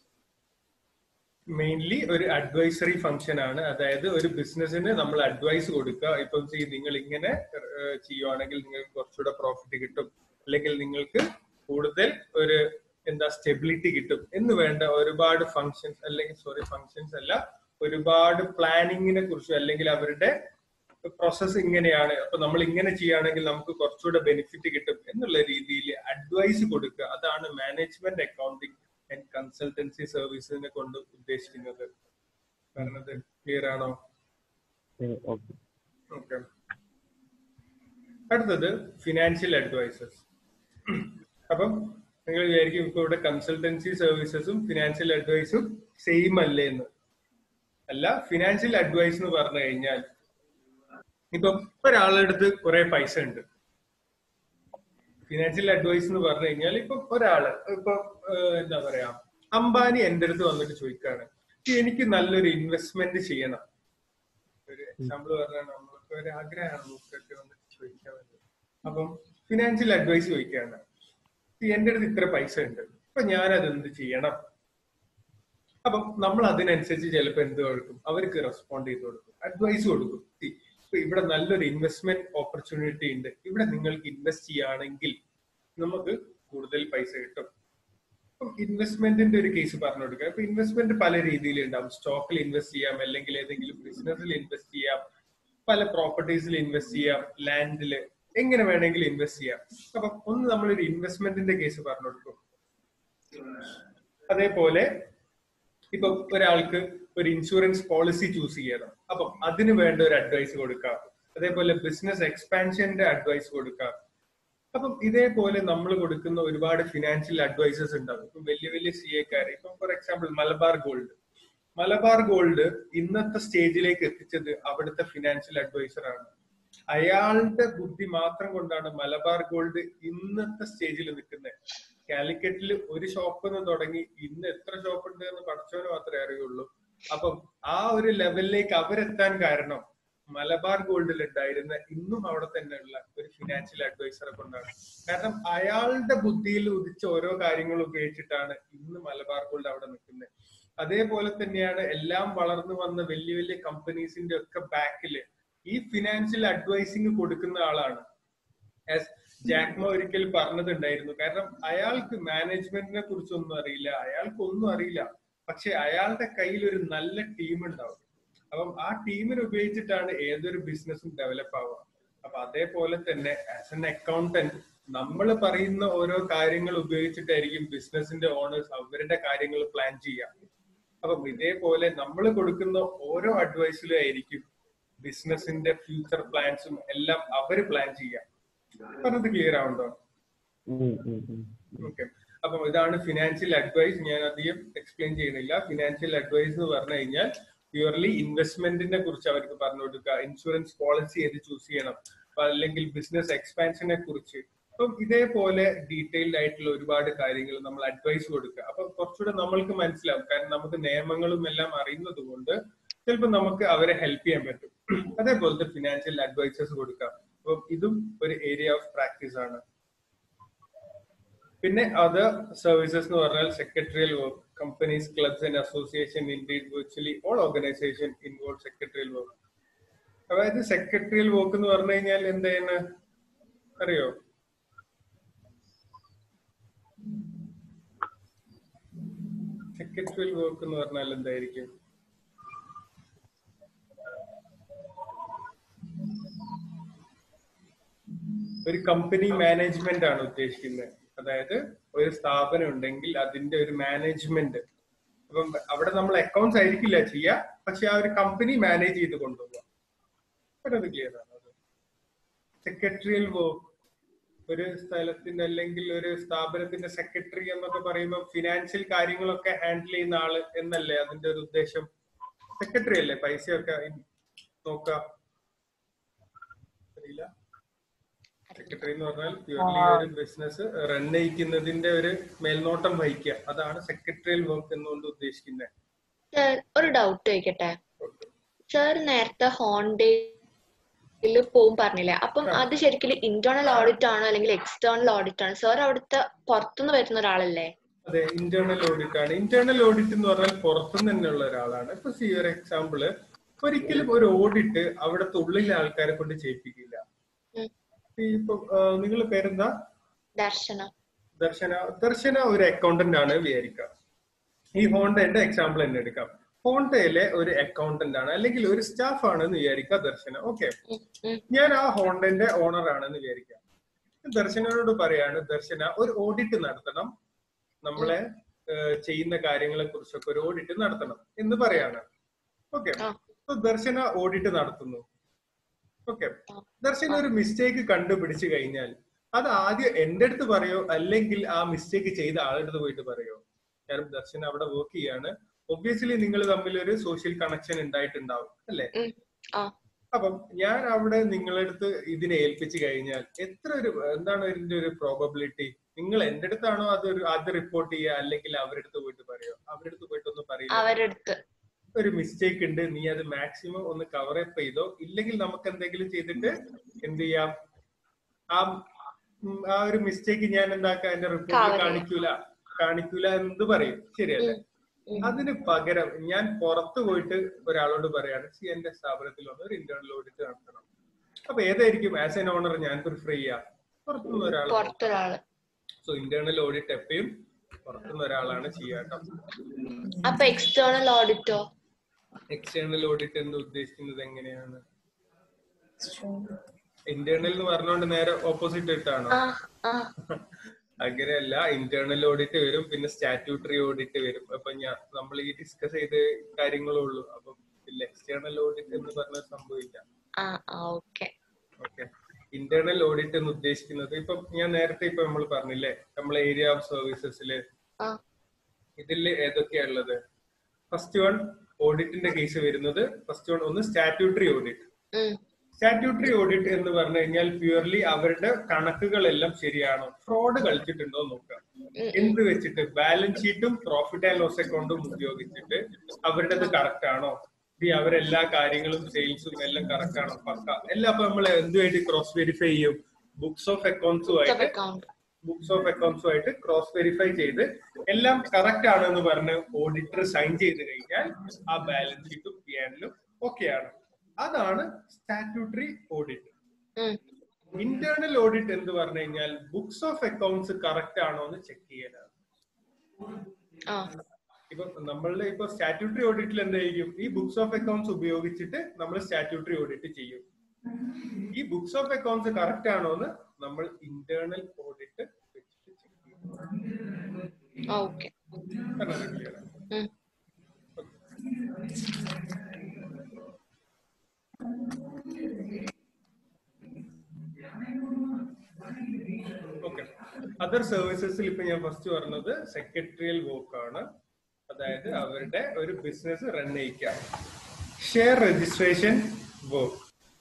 മെയിൻലി ഒരു അഡ്വൈസറി ഫംഗ്ഷൻ ആണ് അതായത് ഒരു ബിസിനസ്സിന് നമ്മൾ അഡ്വൈസ് കൊടുക്കുക ഇപ്പം see, നിങ്ങൾ ഇങ്ങനെ ഏഹ്, ചെയ്യുവാണെങ്കിൽ നിങ്ങൾക്ക് കുറച്ചുകൂടെ പ്രോഫിറ്റ് കിട്ടും അല്ലെങ്കിൽ നിങ്ങൾക്ക് കൂടുതൽ ഒരു എന്താ സ്റ്റെബിലിറ്റി കിട്ടും എന്ന് വേണ്ട ഒരുപാട് ഫങ്ഷൻസ് അല്ലെങ്കിൽ സോറി ഫങ്ഷൻസ് അല്ല ഒരുപാട് പ്ലാനിങ്ങിനെ കുറിച്ച് അല്ലെങ്കിൽ അവരുടെ പ്രോസസ് ഇങ്ങനെയാണ് അപ്പൊ നമ്മൾ ഇങ്ങനെ ചെയ്യുകയാണെങ്കിൽ നമുക്ക് കുറച്ചുകൂടെ ബെനിഫിറ്റ് കിട്ടും എന്നുള്ള രീതിയിൽ അഡ്വൈസ് കൊടുക്കുക അതാണ് മാനേജ്മെന്റ് അക്കൗണ്ടിങ് ആൻഡ് കൺസൾട്ടൻസി സർവീസിനെ കൊണ്ട് ഉദ്ദേശിക്കുന്നത് പറഞ്ഞത് ക്ലിയർ ആണോ ഓക്കെ ഓക്കെ അടുത്തത് ഫിനാൻഷ്യൽ അഡ്വൈസസ് അപ്പം നിങ്ങൾ വിചാരിക്കും ഇപ്പൊ ഇവിടെ കൺസൾട്ടൻസി സർവീസസും ഫിനാൻഷ്യൽ അഡ്വൈസും സെയിം അല്ലേ എന്ന് അല്ല ഫിനാൻഷ്യൽ അഡ്വൈസ് എന്ന് പറഞ്ഞു കഴിഞ്ഞാൽ ഇപ്പം ഒരാളുടെ അടുത്ത് കുറെ പൈസ ഉണ്ട് ഫിനാൻഷ്യൽ അഡ്വൈസ് എന്ന് പറഞ്ഞു കഴിഞ്ഞാൽ ഇപ്പൊ ഒരാള് ഇപ്പൊ ഏഹ്, എന്താ പറയാ അംബാനി എന്റെ അടുത്ത് വന്നിട്ട് ചോദിക്കാണ് എനിക്ക് നല്ലൊരു ഇൻവെസ്റ്റ്മെന്റ് ചെയ്യണം ഒരു എക്സാമ്പിൾ പറഞ്ഞാൽ നമ്മൾക്ക് ഒരു ആഗ്രഹമാണ് നമുക്കൊക്കെ വന്നിട്ട് ചോദിക്കാൻ വേണ്ടി അപ്പം ഫിനാൻഷ്യൽ അഡ്വൈസ് ചോദിക്കുകയാണ് ഈ എന്റെ അടുത്ത് ഇത്ര പൈസ ഉണ്ട് അപ്പൊ ഞാൻ അത് എന്ത് ചെയ്യണം അപ്പം നമ്മൾ അതിനനുസരിച്ച് ചിലപ്പോൾ എന്ത് കൊടുക്കും അവർക്ക് റെസ്പോണ്ട് ചെയ്ത് കൊടുക്കും അഡ്വൈസ് കൊടുക്കും See, ഇപ്പൊ ഇവിടെ നല്ലൊരു ഇൻവെസ്റ്റ്മെന്റ് ഓപ്പർച്യൂണിറ്റി ഉണ്ട് ഇവിടെ നിങ്ങൾക്ക് ഇൻവെസ്റ്റ് ചെയ്യുകയാണെങ്കിൽ നമുക്ക് കൂടുതൽ പൈസ കിട്ടും ഇപ്പം ഇൻവെസ്റ്റ്മെന്റിന്റെ ഒരു കേസ് പറഞ്ഞു കൊടുക്കുക ഇപ്പൊ ഇൻവെസ്റ്റ്മെന്റ് പല രീതിയിൽ ഉണ്ടാവും സ്റ്റോക്കിൽ ഇൻവെസ്റ്റ് ചെയ്യാം അല്ലെങ്കിൽ ഏതെങ്കിലും ബിസിനസ്സിൽ ഇൻവെസ്റ്റ് ചെയ്യാം പല പ്രോപ്പർട്ടീസിൽ ഇൻവെസ്റ്റ് ചെയ്യാം ലാൻഡില് എങ്ങനെ വേണമെങ്കിലും ഇൻവെസ്റ്റ് ചെയ്യാം അപ്പം ഒന്ന് നമ്മളൊരു ഇൻവെസ്റ്റ്മെന്റിന്റെ കേസ് പറഞ്ഞു കൊടുക്കും അതേപോലെ ഇപ്പൊ ഒരാൾക്ക് ഒരു ഇൻഷുറൻസ് പോളിസി ചൂസ് ചെയ്യണം അപ്പം അതിന് വേണ്ട ഒരു അഡ്വൈസ് കൊടുക്കാം അതേപോലെ ബിസിനസ് എക്സ്പാൻഷന്റെ അഡ്വൈസ് കൊടുക്കാം അപ്പം ഇതേപോലെ നമ്മൾ കൊടുക്കുന്ന ഒരുപാട് ഫിനാൻഷ്യൽ അഡ്വൈസസ് ഉണ്ടാവും ഇപ്പം വലിയ വലിയ സി എക്കാർ ഇപ്പം for example Malabar Gold Malabar Gold ഇന്നത്തെ സ്റ്റേജിലേക്ക് എത്തിച്ചത് അവിടുത്തെ ഫിനാൻഷ്യൽ അഡ്വൈസർ ആണ് അയാളുടെ ബുദ്ധി മാത്രം കൊണ്ടാണ് മലബാർ ഗോൾഡ് ഇന്നത്തെ സ്റ്റേജിൽ നിൽക്കുന്നത് കാലിക്കറ്റിൽ ഒരു ഷോപ്പ് നിന്ന് തുടങ്ങി ഇന്ന് എത്ര ഷോപ്പ് ഉണ്ട് എന്ന് പഠിച്ചവന് മാത്രമേ അറിയുള്ളൂ അപ്പം ആ ഒരു ലെവലിലേക്ക് അവരെത്താൻ കാരണം മലബാർ ഗോൾഡിൽ ഉണ്ടായിരുന്ന ഇന്നും അവിടെ തന്നെയുള്ള ഒരു ഫിനാൻഷ്യൽ അഡ്വൈസറെ കൊണ്ടാണ് കാരണം അയാളുടെ ബുദ്ധിയിൽ ഉദിച്ച ഓരോ കാര്യങ്ങൾ ഉപയോഗിച്ചിട്ടാണ് ഇന്ന് മലബാർ ഗോൾഡ് അവിടെ നിൽക്കുന്നത് അതേപോലെ തന്നെയാണ് എല്ലാം വളർന്നു വന്ന വലിയ വലിയ കമ്പനീസിന്റെ ഒക്കെ ബാക്കില് ഈ ഫിനാൻഷ്യൽ അഡ്വൈസിങ് കൊടുക്കുന്ന ആളാണ് ആസ് ജാക്മ ഒരിക്കൽ പറഞ്ഞതുണ്ടായിരുന്നു കാരണം അയാൾക്ക് മാനേജ്മെന്റിനെ കുറിച്ചൊന്നും അറിയില്ല അയാൾക്ക് ഒന്നും അറിയില്ല പക്ഷെ അയാളുടെ കയ്യിൽ ഒരു നല്ല ടീം ഉണ്ടാവും അപ്പം ആ ടീമിനെ ഉപയോഗിച്ചിട്ടാണ് ഏതൊരു ബിസിനസ്സും ഡെവലപ്പ് ആവുക അപ്പൊ അതേപോലെ തന്നെ ആസ് എൻ അക്കൗണ്ടന്റ് നമ്മൾ പറയുന്ന ഓരോ കാര്യങ്ങൾ ഉപയോഗിച്ചിട്ടായിരിക്കും ബിസിനസിന്റെ ഓണേഴ്സ് അവരുടെ കാര്യങ്ങൾ പ്ലാൻ ചെയ്യുക അപ്പം ഇതേപോലെ നമ്മൾ കൊടുക്കുന്ന ഓരോ അഡ്വൈസിലും ആയിരിക്കും ബിസിനസിന്റെ ഫ്യൂച്ചർ പ്ലാൻസും എല്ലാം അവര് പ്ലാൻ ചെയ്യാം പറഞ്ഞത് ക്ലിയർ ആവുണ്ടോ ഉം, ഉം, ഉം. ഓക്കെ അപ്പം ഇതാണ് ഫിനാൻഷ്യൽ അഡ്വൈസ് ഞാൻ അധികം എക്സ്പ്ലെയിൻ ചെയ്യുന്നില്ല ഫിനാൻഷ്യൽ അഡ്വൈസ് എന്ന് പറഞ്ഞു കഴിഞ്ഞാൽ പ്യുവർലി ഇൻവെസ്റ്റ്മെന്റിനെ കുറിച്ച് അവർക്ക് പറഞ്ഞു കൊടുക്കുക ഇൻഷുറൻസ് പോളിസി ഏത് ചൂസ് ചെയ്യണം അപ്പൊ അല്ലെങ്കിൽ ബിസിനസ് എക്സ്പാൻഷനെ കുറിച്ച് അപ്പം ഇതേപോലെ ഡീറ്റെയിൽഡ് ആയിട്ടുള്ള ഒരുപാട് കാര്യങ്ങൾ നമ്മൾ അഡ്വൈസ് കൊടുക്കുക അപ്പൊ കുറച്ചുകൂടെ നമ്മൾക്ക് മനസ്സിലാവും കാരണം നമുക്ക് നിയമങ്ങളും എല്ലാം അറിയുന്നത് കൊണ്ട് ചിലപ്പോൾ നമുക്ക് അവരെ ഹെൽപ്പ് ചെയ്യാൻ പറ്റും അതേപോലത്തെ ഫിനാൻഷ്യൽ അഡ്വൈസസ് കൊടുക്കാം അപ്പം ഇതും ഒരു ഏരിയ ഓഫ് പ്രാക്ടീസ് ആണ് പിന്നെ അത് സർവീസസ് എന്ന് പറഞ്ഞാൽ secretarial work companies clubs and association indeed virtually all organisation involve secretarial work അതായത് സെക്രട്ടറിയൽ വർക്ക് എന്ന് പറഞ്ഞു കഴിഞ്ഞാൽ എന്താണ് അറിയോ സെക്രട്ടറിയൽ വർക്ക് എന്ന് പറഞ്ഞാൽ എന്തായിരിക്കും ഒരു കമ്പനി മാനേജ്മെന്റ് ആണ് ഉദ്ദേശിക്കുന്നത് അതായത് ഒരു സ്ഥാപനം ഉണ്ടെങ്കിൽ അതിന്റെ ഒരു മാനേജ്മെന്റ് അപ്പം അവിടെ നമ്മൾ അക്കൗണ്ട്സ് ആയിരിക്കില്ല ചെയ്യുക പക്ഷെ ആ ഒരു കമ്പനി മാനേജ് ചെയ്ത് കൊണ്ടുപോകാം അത് ക്ലിയർ ആണ് അത് സെക്രട്ടറിയൽ വർക്ക് ഒരു സ്ഥലത്തിന്റെ അല്ലെങ്കിൽ ഒരു സ്ഥാപനത്തിന്റെ സെക്രട്ടറി എന്നൊക്കെ പറയുമ്പോൾ ഫിനാൻഷ്യൽ കാര്യങ്ങളൊക്കെ ഹാൻഡിൽ ചെയ്യുന്ന ആള് എന്നല്ലേ അതിന്റെ ഒരു ഉദ്ദേശം സെക്രട്ടറി അല്ലേ പൈസയൊക്കെ നോക്കാം അറിയില്ല സെക്രട്ടറി എന്ന് പറഞ്ഞാൽ പ്യൂർലി ഒരു ബിസിനസ് റൺ ചെയ്യിക്കുന്നതിന്റെ ഒരു മേൽനോട്ടം വഹിക്കുക അതാണ് സെക്രട്ടറിയൽ വർക്ക് എന്നുകൊണ്ട് ഉദ്ദേശിക്കുന്നത് സർ ഒരു ഡൗട്ട് ചോദിക്കട്ടെ സർ നേരത്തെ ഹോണ്ടയിൽ പോവും പറഞ്ഞില്ലേ അപ്പം അത് ശരിക്കും ഇന്റേണൽ ഓഡിറ്റ് ആണോ അല്ലെങ്കിൽ എക്സ്റ്റേണൽ ഓഡിറ്റ് ആണോ സർ അവിടുത്തെ പുറത്തുനിന്ന് വരുന്ന ഒരാളല്ലേ അതെ ഇന്റേണൽ ഓഡിറ്റ് ആണ് ഇന്റേണൽ ഓഡിറ്റ് എന്ന് പറഞ്ഞാൽ പുറത്തുനിന്ന് തന്നെയുള്ള ഒരാളാണ് ഇപ്പൊ സി ഒരു എക്സാമ്പിള് ഒരിക്കലും ഒരു ഓഡിറ്റ് അവിടുത്തെ ഉള്ളിലെ ആൾക്കാരെ കൊണ്ട് ചെയ്യിപ്പിക്കില്ല ഉം. ഇപ്പൊ നിങ്ങൾ പേരെന്താ ദർശന ദർശന ദർശന ഒരു അക്കൗണ്ടന്റ് ആണ് വിചാരിക്കുക ഈ ഹോണ്ടയുടെ എക്സാമ്പിൾ തന്നെ എടുക്കാം ഹോണ്ടയിലെ ഒരു അക്കൗണ്ടന്റ് ആണ് അല്ലെങ്കിൽ ഒരു സ്റ്റാഫ് ആണെന്ന് വിചാരിക്കുക ദർശന ഓക്കെ ഉം, ഉം, ഞാൻ ആ ഹോണ്ടന്റെ ഓണർ ആണെന്ന് വിചാരിക്കാം ദർശനോട് പറയാണ് ദർശന ഒരു ഓഡിറ്റ് നടത്തണം നമ്മളെ ഏഹ്, ചെയ്യുന്ന കാര്യങ്ങളെ കുറിച്ചൊക്കെ ഒരു ഓഡിറ്റ് നടത്തണം എന്ന് പറയാണ് ഓക്കെ ആ. ദർശന ഓഡിറ്റ് നടത്തുന്നു ഓക്കെ ആ. ദർശന ഒരു മിസ്റ്റേക്ക് കണ്ടുപിടിച്ചു കഴിഞ്ഞാൽ അത് ആദ്യം എന്റെ അടുത്ത് പറയോ അല്ലെങ്കിൽ ആ മിസ്റ്റേക്ക് ചെയ്ത ആളുടെ അടുത്ത് പോയിട്ട് പറയോ കാരണം ദർശന അവിടെ വർക്ക് ചെയ്യാണ് ഒബ്വിയസ്ലി നിങ്ങൾ തമ്മിൽ ഒരു സോഷ്യൽ കണക്ഷൻ ഉണ്ടായിട്ടുണ്ടാവും അല്ലെ ഉം. ആ അപ്പം ഞാൻ അവിടെ നിങ്ങളടുത്ത് ഇതിനെ ഏൽപ്പിച്ചു കഴിഞ്ഞാൽ എത്ര ഒരു എന്താണ് ഇതിന്റെ ഒരു പ്രോബബിലിറ്റി നിങ്ങൾ എന്റെ അടുത്താണോ അത് ഒരു ആദ്യം റിപ്പോർട്ട് ചെയ്യുക അല്ലെങ്കിൽ അവരുടെ അടുത്ത് പോയിട്ട് പറയോ അവരുടെ അടുത്ത് പോയിട്ട് ഒന്നും പറയില്ല അവരുടെ അടുത്ത് ഒരു മിസ്റ്റേക്ക് ഉണ്ട് നീ അത് മാക്സിമം ഒന്ന് കവർ അപ്പ് ചെയ്തോ ഇല്ലെങ്കിൽ നമുക്ക് എന്തെങ്കിലും ചെയ്തിട്ട് എന്ത് ചെയ്യാം ആ ഉം, ആ ഒരു മിസ്റ്റേക്ക് ഞാൻ എന്താക്കാം എന്റെ റിപ്പോർട്ടിൽ Cover ചെയ്യാം. കാണിക്കൂല കാണിക്കൂല എന്ന് പറയും ശരിയല്ലേ ഉം. ഉം. അതിന് പകരം ഞാൻ പുറത്ത് പോയിട്ട് ഒരാളോട് പറയാണ് "See, എന്റെ സ്ഥാപനത്തിൽ വന്ന് ഒരു ഇന്റേണൽ ഓഡിറ്റ് നടത്തണം അപ്പൊ ഏതായിരിക്കും ആസ് എൻ ഓണർ ഞാൻ പ്രിഫർ ചെയ്യാ പുറത്തുനിന്ന് ഒരാൾ പുറത്തൊരാള് സോ ഇന്റേണൽ ഓഡിറ്റ് എപ്പോഴും പുറത്തുനിന്ന് ഒരാളാണ് ചെയ്യാട്ടോ അപ്പൊ എക്സ്റ്റേണൽ ഓഡിറ്റോ എക്സ്റ്റേണൽ ഓഡിറ്റ് എന്ന് ഉദ്ദേശിക്കുന്നത് എങ്ങനെയാണ് ഇന്റേണൽ എന്ന് പറഞ്ഞുകൊണ്ട് നേരെ ഓപ്പോസിറ്റ് ഇട്ടാണോ ആ ആ അങ്ങനെയല്ല ഇന്റേണൽ ഓഡിറ്റ് വരും പിന്നെ സ്റ്റാറ്റ്യൂട്ടറി ഓഡിറ്റ് വരും അപ്പൊ ഞാൻ നമ്മൾ ഈ ഡിസ്കസ് ചെയ്ത കാര്യങ്ങളേ ഉള്ളൂ അപ്പം ഇല്ല എക്സ്റ്റേണൽ ഓഡിറ്റ് എന്ന് പറഞ്ഞ സംഭവില്ല ആ ആ ഓക്കെ ഓക്കെ ഇന്റേണൽ ഓഡിറ്റ് എന്ന് ഉദ്ദേശിക്കുന്നത് ഇപ്പൊ ഞാൻ നേരത്തെ ഇപ്പൊ നമ്മൾ പറഞ്ഞില്ലേ നമ്മൾ ഏരിയ ഓഫ് സർവീസസില് ആ ഇതിൽ ഏതൊക്കെയാ ഉള്ളത് ഫസ്റ്റ് വൺ ഓഡിറ്റിന്റെ കേസ് വരുന്നത് ഫസ്റ്റ് വൺ ഒന്ന് സ്റ്റാറ്റ്യൂട്ടറി ഓഡിറ്റ് ഉം സ്റ്റാറ്റ്യൂട്ടറി ഓഡിറ്റ് എന്ന് പറഞ്ഞു കഴിഞ്ഞാൽ പ്യുവർലി അവരുടെ കണക്കുകളെല്ലാം ശരിയാണോ ഫ്രോഡ് കളിച്ചിട്ടുണ്ടോ എന്ന് നോക്കുക എന്ത് വെച്ചിട്ട് ബാലൻസ് ഷീറ്റും പ്രോഫിറ്റ് ആൻഡ് ലോസ് അക്കൗണ്ടും ഉപയോഗിച്ചിട്ട് അവരുടേത് കറക്റ്റ് ആണോ ഈ അവരെല്ലാ കാര്യങ്ങളും സെയിൽസും എല്ലാം കറക്റ്റ് ആണോ പക്ക എല്ലാം അപ്പൊ നമ്മൾ എന്തുമായിട്ട് ക്രോസ് വെരിഫൈ ചെയ്യും ബുക്സ് ഓഫ് അക്കൗണ്ട്സുമായിട്ട് അക്കൗണ്ട് ബുക്സ് ഓഫ് അക്കൗണ്ട്സുമായിട്ട് ക്രോസ് വെരിഫൈ ചെയ്ത് എല്ലാം കറക്റ്റ് ആണെന്ന് പറഞ്ഞ് ഓഡിറ്റർ സൈൻ ചെയ്ത് കഴിഞ്ഞാൽ ആ ബാലൻസ് ഷീറ്റും പി ആൻഡിലും ഓക്കെയാണ് അതാണ് സ്റ്റാറ്റ്യൂട്ടറി ഓഡിറ്റ് ഉം ഇന്റേണൽ ഓഡിറ്റ് എന്ന് പറഞ്ഞു കഴിഞ്ഞാൽ ബുക്സ് ഓഫ് അക്കൗണ്ട്സ് കറക്റ്റ് ആണോ എന്ന് ചെക്ക് ചെയ്യാനാണ് ആ ഇപ്പൊ നമ്മളുടെ ഇപ്പൊ സ്റ്റാറ്റ്യൂട്ടറി ഓഡിറ്റിൽ എന്തായിരിക്കും ഈ ബുക്സ് ഓഫ് അക്കൗണ്ട്സ് ഉപയോഗിച്ചിട്ട് നമ്മൾ സ്റ്റാറ്റ്യൂട്ടറി ഓഡിറ്റ് ചെയ്യും ഈ ബുക്സ് ഓഫ് അക്കൗണ്ട്സ് കറക്റ്റ് ആണോ എന്ന് നമ്മൾ ഇന്റേണൽ ഓഡിറ്റ് വെച്ചിട്ട് ചെക്ക് ചെയ്യും ഓക്കെ ക്ലിയർ ഉം ഓക്കെ അതർ സർവീസസിൽ ഇപ്പൊ ഞാൻ ഫസ്റ്റ് പറഞ്ഞത് സെക്രട്ടറിയൽ വർക്ക് ആണ് അതായത് അവരുടെ ഒരു ബിസിനസ് റൺ ചെയ്യിക്കാം ഷെയർ രജിസ്ട്രേഷൻ വർക്ക്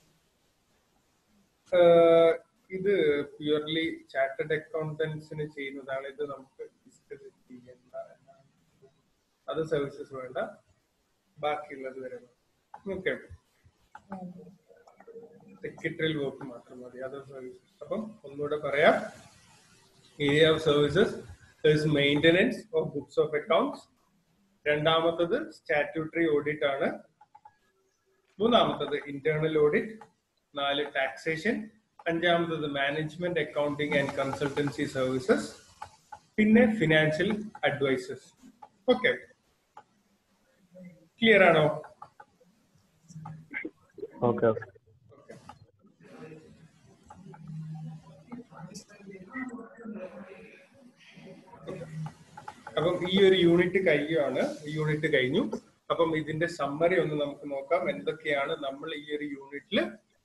ഇത് പ്യുവർലി ചാർട്ടേഡ് അക്കൗണ്ടൻസിന് ചെയ്യുന്നതാണ് ഇത് നമുക്ക് ഡിസ്കസ് ചെയ്യേണ്ട അത് സർവീസസ് വേണ്ട ബാക്കിയുള്ളത് വരെ ഓക്കെ സെക്രട്ടറിയൽ വർക്ക് മാത്രം മതി അതർ സർവീസസ് അപ്പം ഒന്നുകൂടെ പറയാം area of services maintenance of books of accounts രണ്ടാമത്തത് സ്റ്റാറ്റ്യൂട്ടറി ഓഡിറ്റ് ആണ് മൂന്നാമത്തത് ഇന്റേണൽ ഓഡിറ്റ് നാല് ടാക്സേഷൻ അഞ്ചാമത്തത് management accounting and consultancy services പിന്നെ ഫിനാൻഷ്യൽ അഡ്വൈസസ് ഓക്കെ ക്ലിയർ ആണോ ഓക്കെ ഓക്കെ അപ്പം ഈ ഒരു യൂണിറ്റ് കഴിയുകയാണ് ഈ യൂണിറ്റ് കഴിഞ്ഞു അപ്പം ഇതിന്റെ സമ്മറി ഒന്ന് നമുക്ക് നോക്കാം എന്തൊക്കെയാണ് നമ്മൾ ഈ ഒരു യൂണിറ്റിൽ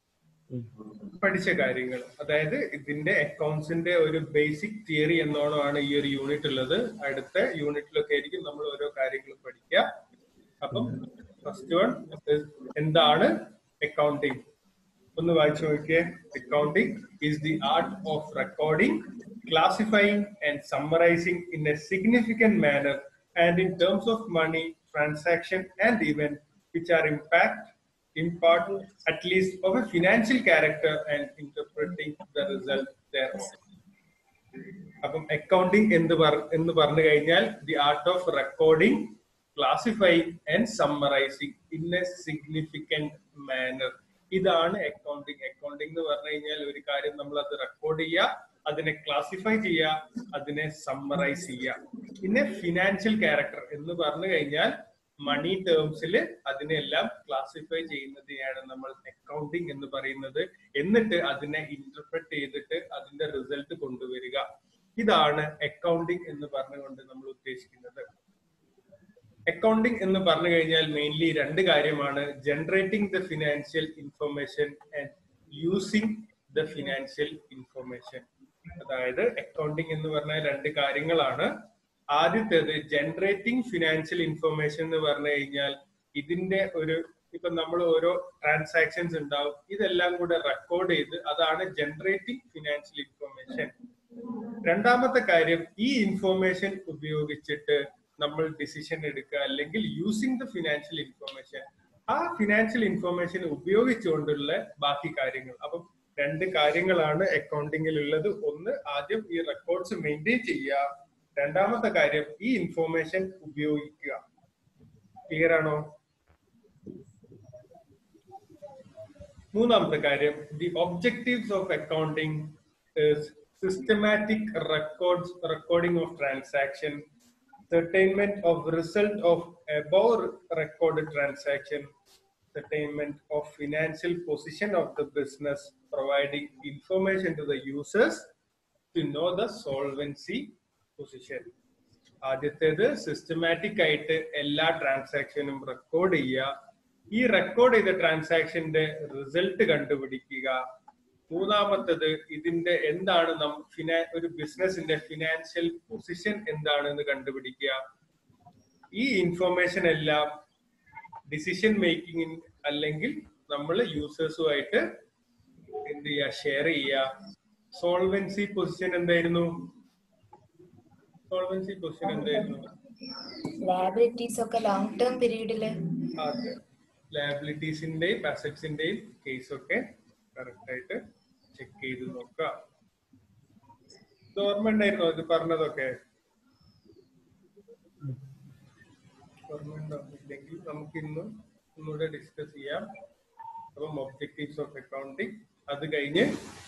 പഠിച്ച കാര്യങ്ങൾ അതായത് ഇതിന്റെ അക്കൗണ്ട്സിന്റെ ഒരു ബേസിക് തിയറി എന്നോണമാണ് ഈ ഒരു യൂണിറ്റ് ഉള്ളത് അടുത്ത യൂണിറ്റിലൊക്കെ ആയിരിക്കും നമ്മൾ ഓരോ കാര്യങ്ങൾ പഠിക്കുക അപ്പം ഫസ്റ്റ് വൺ എന്താണ് അക്കൗണ്ടിങ് ഒന്ന് വായിച്ചു നോക്കിയേ accounting is the art of recording classifying and summarising in a significant manner and in terms of money transaction and event which are impact impart at least of a financial character and interpreting the result thereof. അപ്പം അക്കൗണ്ടിങ് എന്ന് പറ എന്ന് പറഞ്ഞു കഴിഞ്ഞാൽ the art of recording classifying and summarising in a significant manner ഇതാണ് അക്കൗണ്ടിങ് അക്കൗണ്ടിങ് എന്ന് പറഞ്ഞു കഴിഞ്ഞാൽ ഒരു കാര്യം നമ്മൾ അത് റെക്കോർഡ് ചെയ്യുക അതിനെ ക്ലാസിഫൈ ചെയ്യുക അതിനെ സമ്മറൈസ് ചെയ്യുക പിന്നെ ഫിനാൻഷ്യൽ ക്യാരക്ടർ എന്ന് പറഞ്ഞു കഴിഞ്ഞാൽ മണി ടേംസിൽ അതിനെല്ലാം ക്ലാസിഫൈ ചെയ്യുന്നതിനെയാണ് നമ്മൾ അക്കൗണ്ടിങ് എന്ന് പറയുന്നത് എന്നിട്ട് അതിനെ ഇന്റർപ്രറ്റ് ചെയ്തിട്ട് അതിന്റെ റിസൾട്ട് കൊണ്ടുവരിക ഇതാണ് അക്കൗണ്ടിങ് എന്ന് പറഞ്ഞുകൊണ്ട് നമ്മൾ ഉദ്ദേശിക്കുന്നത് അക്കൗണ്ടിങ് എന്ന് പറഞ്ഞു കഴിഞ്ഞാൽ മെയിൻലി രണ്ട് കാര്യമാണ് generating the financial information and using the financial information അതായത് അക്കൗണ്ടിങ് എന്ന് പറഞ്ഞാൽ രണ്ട് കാര്യങ്ങളാണ് ആദ്യത്തേത് ജനറേറ്റിംഗ് ഫിനാൻഷ്യൽ ഇൻഫർമേഷൻ എന്ന് പറഞ്ഞു കഴിഞ്ഞാൽ ഇതിന്റെ ഒരു ഇപ്പൊ നമ്മൾ ഓരോ ട്രാൻസാക്ഷൻസ് ഉണ്ടാവും ഇതെല്ലാം കൂടെ റെക്കോർഡ് ചെയ്ത് അതാണ് ജനറേറ്റിംഗ് ഫിനാൻഷ്യൽ ഇൻഫർമേഷൻ രണ്ടാമത്തെ കാര്യം ഈ ഇൻഫോർമേഷൻ ഉപയോഗിച്ചിട്ട് നമ്മൾ ഡിസിഷൻ എടുക്കുക അല്ലെങ്കിൽ യൂസിങ് ദ ഫിനാൻഷ്യൽ ഇൻഫർമേഷൻ ആ ഫിനാൻഷ്യൽ ഇൻഫർമേഷൻ ഉപയോഗിച്ചുകൊണ്ടുള്ള ബാക്കി കാര്യങ്ങൾ അപ്പം രണ്ട് കാര്യങ്ങളാണ് അക്കൗണ്ടിങ്ങിൽ ഉള്ളത് ഒന്ന് ആദ്യം ഈ റെക്കോർഡ്സ് മെയിൻറ്റെയിൻ ചെയ്യുക രണ്ടാമത്തെ കാര്യം ഈ ഇൻഫോർമേഷൻ ഉപയോഗിക്കുക ക്ലിയർ ആണോ മൂന്നാമത്തെ കാര്യം the objectives of accounting systematic records recording of transaction certainment of result of above recorded transaction certainment of financial position of the business providing information to the users to know the solvency position ആദ്യത്തേത് സിസ്റ്റമാറ്റിക് ആയിട്ട് എല്ലാ ട്രാൻസാക്ഷനും റെക്കോർഡ് ചെയ്യുക ഈ റെക്കോർഡ് ചെയ്ത ട്രാൻസാക്ഷന്റെ റിസൾട്ട് കണ്ടുപിടിക്കുക മൂന്നാമത്തത് ഇതിന്റെ എന്താണ് നം ഫിനാ ഒരു ബിസിനസിന്റെ ഫിനാൻഷ്യൽ പൊസിഷൻ എന്താണെന്ന് കണ്ടുപിടിക്കുക ഈ ഇൻഫർമേഷൻ എല്ലാം ഡിസിഷൻ മേക്കിംഗ് അല്ലെങ്കിൽ നമ്മൾ യൂസേഴ്സുമായിട്ട് എന്ത് ചെയ്യുക ഷെയർ ചെയ്യുക സോൾവൻസി പൊസിഷൻ എന്തായിരുന്നു സോൾവൻസി പൊസിഷൻ എന്തായിരുന്നു ലാബിലിറ്റീസ് ഒക്കെ ലോങ് ടേം പീരീഡില് അതെ ലാബിലിറ്റീസിന്റെയും അസറ്റ്സിന്റെയും കേസൊക്കെ കറക്റ്റ് ആയിട്ട് ചെക്ക് ചെയ്ത് നോക്കുക ഇത് ഓർമ്മ ഉണ്ടായിരുന്നോ ഇത് പറഞ്ഞതൊക്കെ ഓർമ്മ ഉണ്ടാവില്ലെങ്കിൽ നമുക്ക് ഇന്ന് ഒന്നുകൂടെ ഡിസ്കസ് ചെയ്യാം അപ്പം ഒബ്ജക്റ്റീവ്സ് ഓഫ് അക്കൗണ്ടിങ് അത് കഴിഞ്ഞ്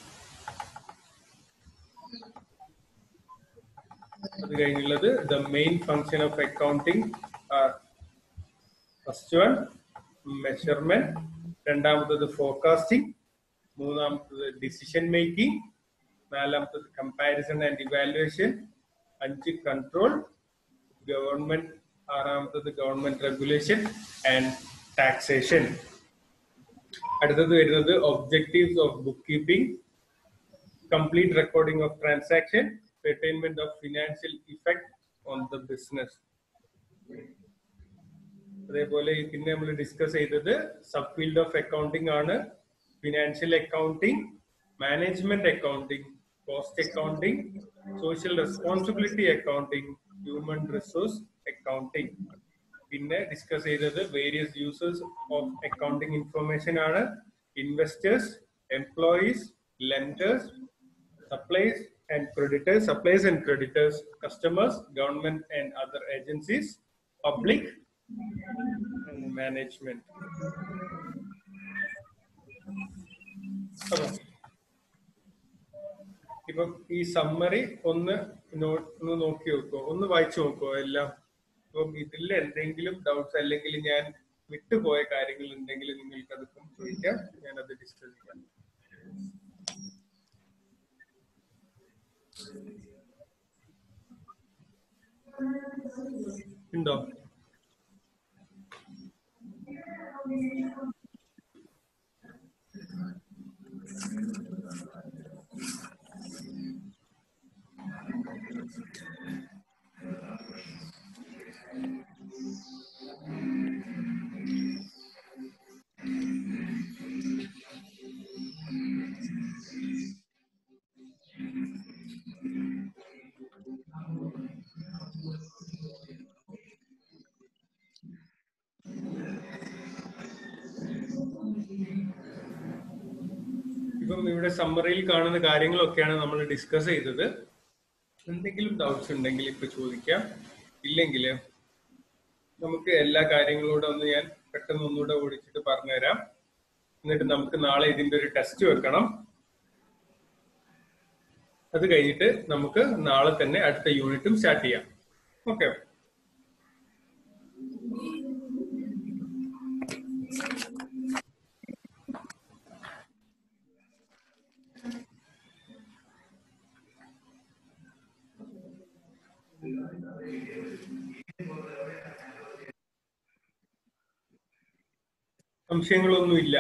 അത് കഴിഞ്ഞുള്ളത് the main function of accounting first one measurement രണ്ടാമത്തത് ഫോർകാസ്റ്റിംഗ് മൂന്നാമത്തത് ഡിസിഷൻ മേക്കിംഗ് നാലാമത്തത് കമ്പാരിസൺ ആൻഡ് ഇവാലുവേഷൻ അഞ്ച് കൺട്രോൾ ഗവൺമെന്റ് ആറാമത്തത് ഗവൺമെന്റ് റെഗുലേഷൻ ആൻഡ് ടാക്സേഷൻ അടുത്തത് വരുന്നത് objectives of bookkeeping complete recording of transaction attainment of financial effect on the business അതേപോലെ പിന്നെ നമ്മൾ ഡിസ്കസ് ചെയ്തത് സബ് ഫീൽഡ് ഓഫ് അക്കൗണ്ടിംഗ് ആണ് financial accounting management accounting cost accounting social responsibility accounting human resource accounting പിന്നെ ഡിസ്കസ് ചെയ്തത് various users of accounting information ആണ് investors employees lenders supplies and creditors, supplies and creditors, customers, government and other agencies, public and management. അപ്പൊ ഇപ്പം ഈ സമ്മറി ഒന്ന് നോ- ഒന്ന് നോക്കി നോക്കോ ഒന്ന് വായിച്ചു നോക്കോ എല്ലാം അപ്പം ഇതിൽ എന്തെങ്കിലും ഡൗട്ട്സ് അല്ലെങ്കിൽ ഞാൻ വിട്ടുപോയ കാര്യങ്ങൾ ഉണ്ടെങ്കിൽ നിങ്ങൾക്ക് അതൊക്കെ ചോദിക്കാം ഞാൻ അത് ഡിസ്കസ് ചെയ്യാം ഉണ്ടോ ഇപ്പം ഇവിടെ സമ്മറിയിൽ കാണുന്ന കാര്യങ്ങളൊക്കെയാണ് നമ്മൾ ഡിസ്കസ് ചെയ്തത് എന്തെങ്കിലും ഡൗട്ട്സ് ഉണ്ടെങ്കിൽ ഇപ്പൊ ചോദിക്കാം ഇല്ലെങ്കിൽ നമുക്ക് എല്ലാ കാര്യങ്ങളോടും ഒന്ന് ഞാൻ പെട്ടെന്ന് ഒന്നുകൂടെ ഓടിച്ചിട്ട് പറഞ്ഞുതരാം എന്നിട്ട് നമുക്ക് നാളെ ഇതിന്റെ ഒരു ടെസ്റ്റ് വെക്കണം അത് കഴിഞ്ഞിട്ട് നമുക്ക് നാളെ തന്നെ അടുത്ത യൂണിറ്റും സ്റ്റാർട്ട് ചെയ്യാം ഓക്കെ സംശയങ്ങളൊന്നുമില്ല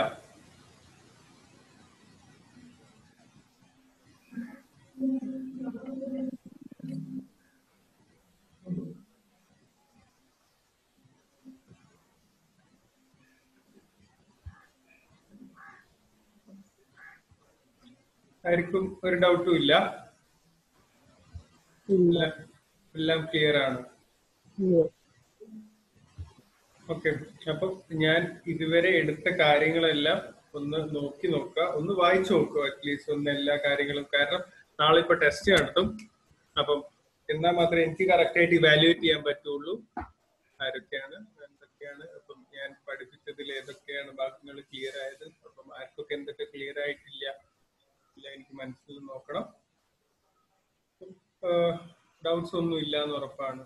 ആർക്കും ഒരു ഡൗട്ടും ഇല്ല എല്ലാം- എല്ലാം ക്ലിയർ ആണ് ഓക്കെ അപ്പൊ ഞാൻ ഇതുവരെ എടുത്ത കാര്യങ്ങളെല്ലാം ഒന്ന് നോക്കി നോക്കുക ഒന്ന് വായിച്ചു നോക്കുക അറ്റ്ലീസ്റ്റ് ഒന്ന് എല്ലാ കാര്യങ്ങളും കാരണം നാളെ ഇപ്പൊ ടെസ്റ്റ് നടത്തും അപ്പം എന്നാൽ മാത്രമേ എനിക്ക് കറക്റ്റ് ആയിട്ട് ഇവാലുവേറ്റ് ചെയ്യാൻ പറ്റുള്ളൂ ആരൊക്കെയാണ് എന്തൊക്കെയാണ് ഇതിൽ ഏതൊക്കെയാണ് ഭാഗങ്ങൾ ക്ലിയർ ആയത് അപ്പം ആർക്കൊക്കെ എന്തൊക്കെ ക്ലിയർ ആയിട്ടില്ല ഇല്ല എനിക്ക് മനസ്സിൽ നോക്കണം ഡൗട്ട്സ് ഒന്നും ഇല്ല എന്ന് ഉറപ്പാണ്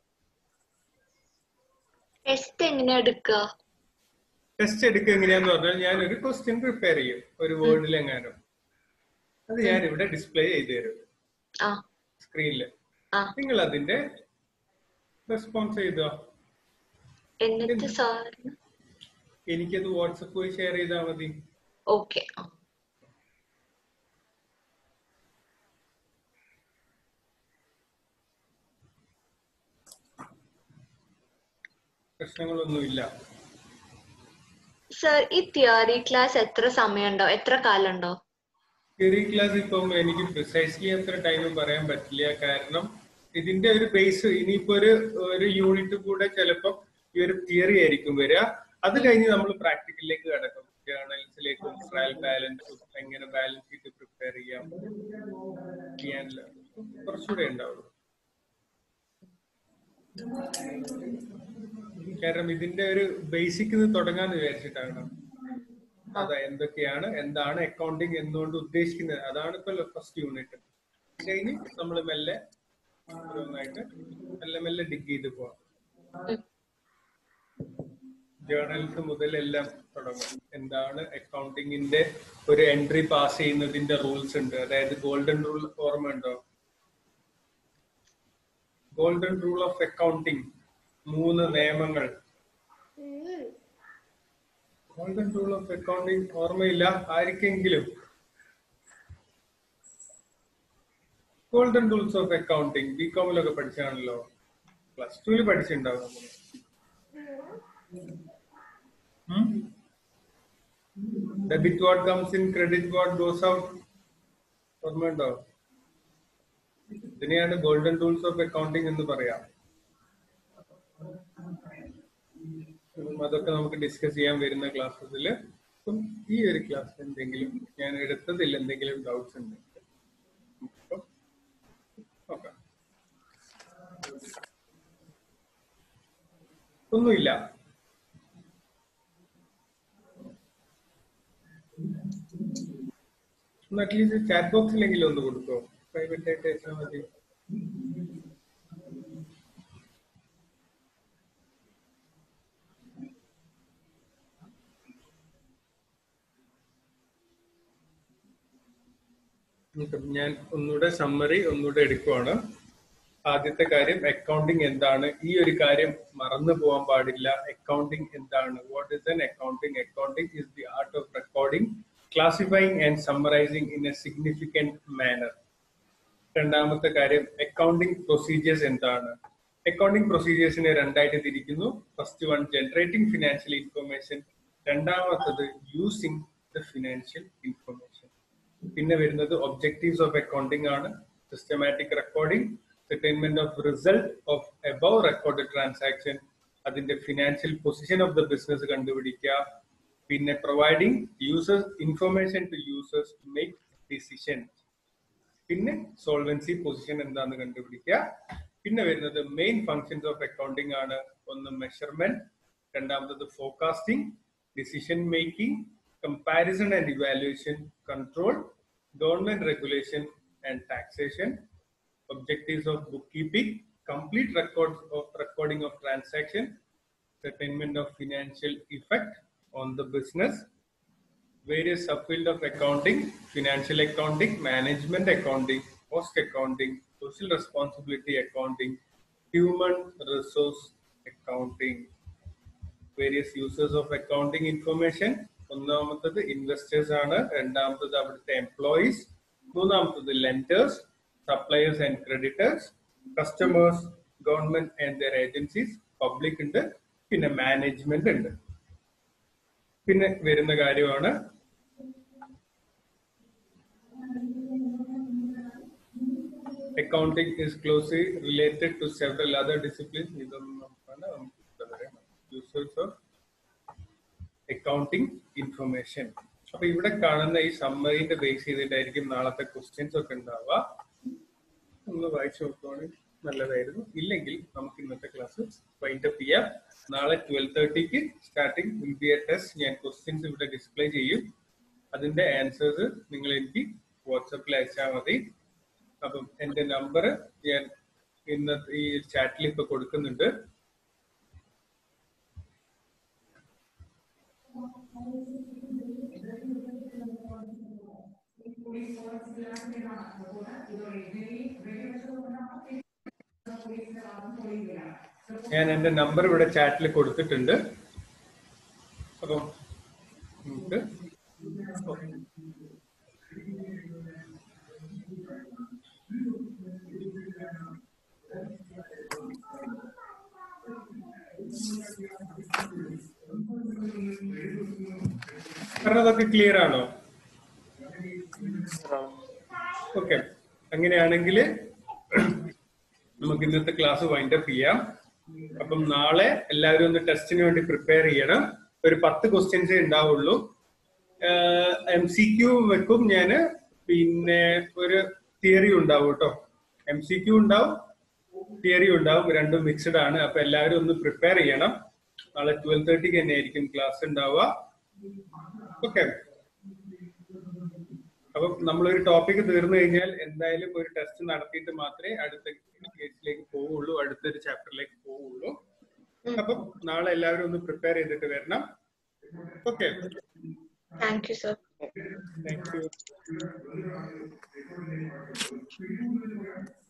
ടെസ്റ്റ് എങ്ങനെയാ എടുക്കുക ടെസ്റ്റ് എടുക്കുക എങ്ങനെയാന്ന് പറഞ്ഞാൽ ഞാൻ ഒരു ക്വസ്റ്റ്യൻ പ്രിപ്പയർ ചെയ്യും ഒരു വേർഡിൽ എങ്ങാനും അത് ഞാൻ ഇവിടെ ഡിസ്പ്ലേ ചെയ്ത് തരും ആ സ്ക്രീനിൽ ആ നിങ്ങൾ അതിന്റെ റെസ്പോൺസ് ചെയ്തോ എന്നിട്ട് സാർ എനിക്കത് വാട്സപ്പ് വഴി ഷെയർ ചെയ്താൽ മതി ഓക്കെ പ്രശ്നങ്ങളൊന്നുമില്ല സർ ഈ തിയറി ക്ലാസ് എത്ര സമയമുണ്ടോ എത്ര കാലം ഉണ്ടോ തിയറി ക്ലാസ് ഇപ്പം എനിക്ക് പ്രിസൈസ്ലി അത്ര ടൈം പറയാൻ പറ്റില്ല കാരണം ഇതിന്റെ ഒരു ബേസ് ഇനിയിപ്പോ ഒരു ഒരു യൂണിറ്റ് കൂടെ ചിലപ്പം ഈ ഒരു തിയറി ആയിരിക്കും വരിക അത് കഴിഞ്ഞ് നമ്മൾ പ്രാക്ടിക്കലിലേക്ക് കടക്കും ജേർണൽസിലേക്കും ട്രയൽ ബാലൻസും എങ്ങനെ ബാലൻസ് ഷീറ്റ് പ്രിപ്പയർ ചെയ്യാം ചെയ്യാനില്ല കുറച്ചുകൂടെ ഉണ്ടാവുള്ളൂ കാരണം ഇതിന്റെ ഒരു ബേസിക് തുടങ്ങാന്ന് വിചാരിച്ചിട്ടാണ് അതാ എന്തൊക്കെയാണ് എന്താണ് അക്കൗണ്ടിങ് എന്നുകൊണ്ട് ഉദ്ദേശിക്കുന്നത് അതാണ് ഇപ്പൊ ഫസ്റ്റ് യൂണിറ്റ് കഴിഞ്ഞ് നമ്മൾ മെല്ലെ ഓരോന്നായിട്ട് മെല്ലെ മെല്ലെ ഡിഗ് ചെയ്ത് പോവാം ജേർണൽസ് മുതൽ എല്ലാം തുടങ്ങും എന്താണ് അക്കൗണ്ടിങ്ങിന്റെ ഒരു എൻട്രി പാസ് ചെയ്യുന്നതിന്റെ റൂൾസ് ഉണ്ട് അതായത് ഗോൾഡൻ റൂൾ ഓർമ്മ ഉണ്ടോ ഗോൾഡൻ റൂൾ ഓഫ് അക്കൗണ്ടിങ് മൂന്ന് നിയമങ്ങൾ ഗോൾഡൻ റൂൾ ഓഫ് അക്കൗണ്ടിങ് ഓർമ്മയില്ല ആർക്കെങ്കിലും golden rules of accounting B കോമിലൊക്കെ പഠിച്ചാണല്ലോ പ്ലസ് ടുവിൽ പഠിച്ചിട്ടുണ്ടാവും നമ്മൾ debit what comes in credit what goes out ഓർമ്മയുണ്ടോ ഇതിനെയാണ് ഗോൾഡൻ റൂൾസ് ഓഫ് അക്കൗണ്ടിങ് എന്ന് പറയാം ഉം, അതൊക്കെ നമുക്ക് ഡിസ്കസ് ചെയ്യാൻ വരുന്ന ക്ലാസ്സസിൽ അപ്പം ഈ ഒരു ക്ലാസ് എന്തെങ്കിലും ഞാൻ എടുത്തതിൽ എന്തെങ്കിലും ഡൗട്ട്സ് ഉണ്ട് അപ്പം നോക്കാം ഒന്നുമില്ല ഒന്ന് അറ്റ്ലീസ്റ്റ് ചാറ്റ് ബോക്സിലെങ്കിലും ഒന്ന് കൊടുക്കോ പ്രൈവറ്റ് ആയിട്ട് അയച്ചാൽ മതി ഇപ്പം ഞാൻ ഒന്നുകൂടെ സമ്മറി ഒന്നുകൂടെ എടുക്കുവാണ് ആദ്യത്തെ കാര്യം അക്കൗണ്ടിങ് എന്താണ് ഈ ഒരു കാര്യം മറന്നു പോകാൻ പാടില്ല അക്കൗണ്ടിങ് എന്താണ് what is an accounting accounting is the art of recording classifying and summarising in a significant manner രണ്ടാമത്തെ കാര്യം അക്കൗണ്ടിംഗ് പ്രൊസീജിയേഴ്സ് എന്താണ് അക്കൗണ്ടിംഗ് പ്രൊസീജിയേഴ്സിനെ രണ്ടായിട്ട് തിരിക്കുന്നു first one generating financial information രണ്ടാമത്തത് യൂസിങ് ദ ഫിനാൻഷ്യൽ ഇൻഫർമേഷൻ പിന്നെ വരുന്നത് ഒബ്ജക്റ്റീവ്സ് ഓഫ് അക്കൗണ്ടിംഗ് ആണ് systematic recording settlement of result of above record transaction അതിന്റെ financial position of the business കണ്ടുപിടിക്കുക പിന്നെ providing users information to users to make decisions പിന്നെ സോൾവൻസി പൊസിഷൻ എന്താന്ന് കണ്ടുപിടിക്കുക പിന്നെ വരുന്നത് മെയിൻ ഫങ്ഷൻസ് ഓഫ് അക്കൗണ്ടിംഗ് ആണ് ഒന്ന് മെഷർമെന്റ് രണ്ടാമത്തത് forecasting decision making comparison and evaluation control government regulation and taxation objectives of bookkeeping complete record of recording of transaction settlement of financial effect on the business various subfield of accounting, financial accounting, management accounting, cost accounting, social responsibility accounting, human resource accounting, various uses of accounting information. ഒന്നാമത്തത് ഇൻവെസ്റ്റേഴ്സ് ആണ് രണ്ടാമത്തത് അവിടുത്തെ എംപ്ലോയീസ് മൂന്നാമത്തത് lenders suppliers and creditors customers government and other agencies public ഉണ്ട് പിന്നെ മാനേജ്മെന്റ് ഉണ്ട് പിന്നെ വരുന്ന കാര്യമാണ് accounting is closely related to several other disciplines ഇതൊന്നും നമുക്കാണ് നമുക്ക് ഇവിടെ പറയാം യൂസേഴ്സ് ഓഫ് അക്കൗണ്ടിങ് ഇൻഫർമേഷൻ അപ്പൊ ഇവിടെ കാണുന്ന ഈ സമ്മറിന്റെ ബേസ് ചെയ്തിട്ടായിരിക്കും നാളത്തെ ക്വസ്റ്റ്യൻസ് ഒക്കെ ഉണ്ടാവുക ഒന്ന് വായിച്ചു നോക്കുവാണെങ്കിൽ നല്ലതായിരുന്നു ഇല്ലെങ്കിൽ നമുക്ക് ഇന്നത്തെ ക്ലാസ് വൈൻഡ് അപ്പ് ചെയ്യാം നാളെ ട്വൽവ് തേർട്ടിക്ക് starting will be a test ഞാൻ ക്വസ്റ്റ്യൻസ് ഇവിടെ ഡിസ്പ്ലേ ചെയ്യും അതിന്റെ ആൻസേഴ്സ് നിങ്ങൾ എനിക്ക് വാട്സപ്പിൽ അയച്ചാൽ മതി അപ്പം എന്റെ നമ്പർ ഞാൻ ഇന്നത്തെ ഈ ചാറ്റിൽ ഇപ്പൊ കൊടുക്കുന്നുണ്ട് ഞാൻ എന്റെ നമ്പർ ഇവിടെ ചാറ്റിൽ കൊടുത്തിട്ടുണ്ട് അപ്പം നമുക്ക് പറഞ്ഞതൊക്കെ ക്ലിയർ ആണോ ഓക്കെ അങ്ങനെയാണെങ്കിൽ നമുക്ക് ഇന്നത്തെ ക്ലാസ് വൈൻഡ് അപ്പ് ചെയ്യാം അപ്പം നാളെ എല്ലാവരും ഒന്ന് ടെസ്റ്റിന് വേണ്ടി പ്രിപ്പയർ ചെയ്യണം ഒരു പത്ത് ക്വസ്റ്റ്യൻസേ ഉണ്ടാവുള്ളൂ എം സി ക്യു വെക്കും ഞാന് പിന്നെ ഒരു തിയറി ഉണ്ടാവും കേട്ടോ എം സി ക്യു ഉണ്ടാവും തിയറി ഉണ്ടാവും രണ്ടും മിക്സഡ് ആണ് അപ്പൊ എല്ലാവരും ഒന്ന് പ്രിപ്പയർ ചെയ്യണം നാളെ ട്വൽവ് തേർട്ടിക്ക് തന്നെ ആയിരിക്കും ക്ലാസ് ഉണ്ടാവുക ഓക്കെ അപ്പൊ നമ്മളൊരു ടോപ്പിക് തീർന്നു കഴിഞ്ഞാൽ എന്തായാലും ഒരു ടെസ്റ്റ് നടത്തിയിട്ട് മാത്രമേ അടുത്ത കേസിലേക്ക് പോവുള്ളൂ അടുത്തൊരു ചാപ്റ്ററിലേക്ക് പോവുള്ളൂ അപ്പം നാളെ എല്ലാവരും ഒന്ന് പ്രിപ്പയർ ചെയ്തിട്ട് വരണം okay thank you sir thank U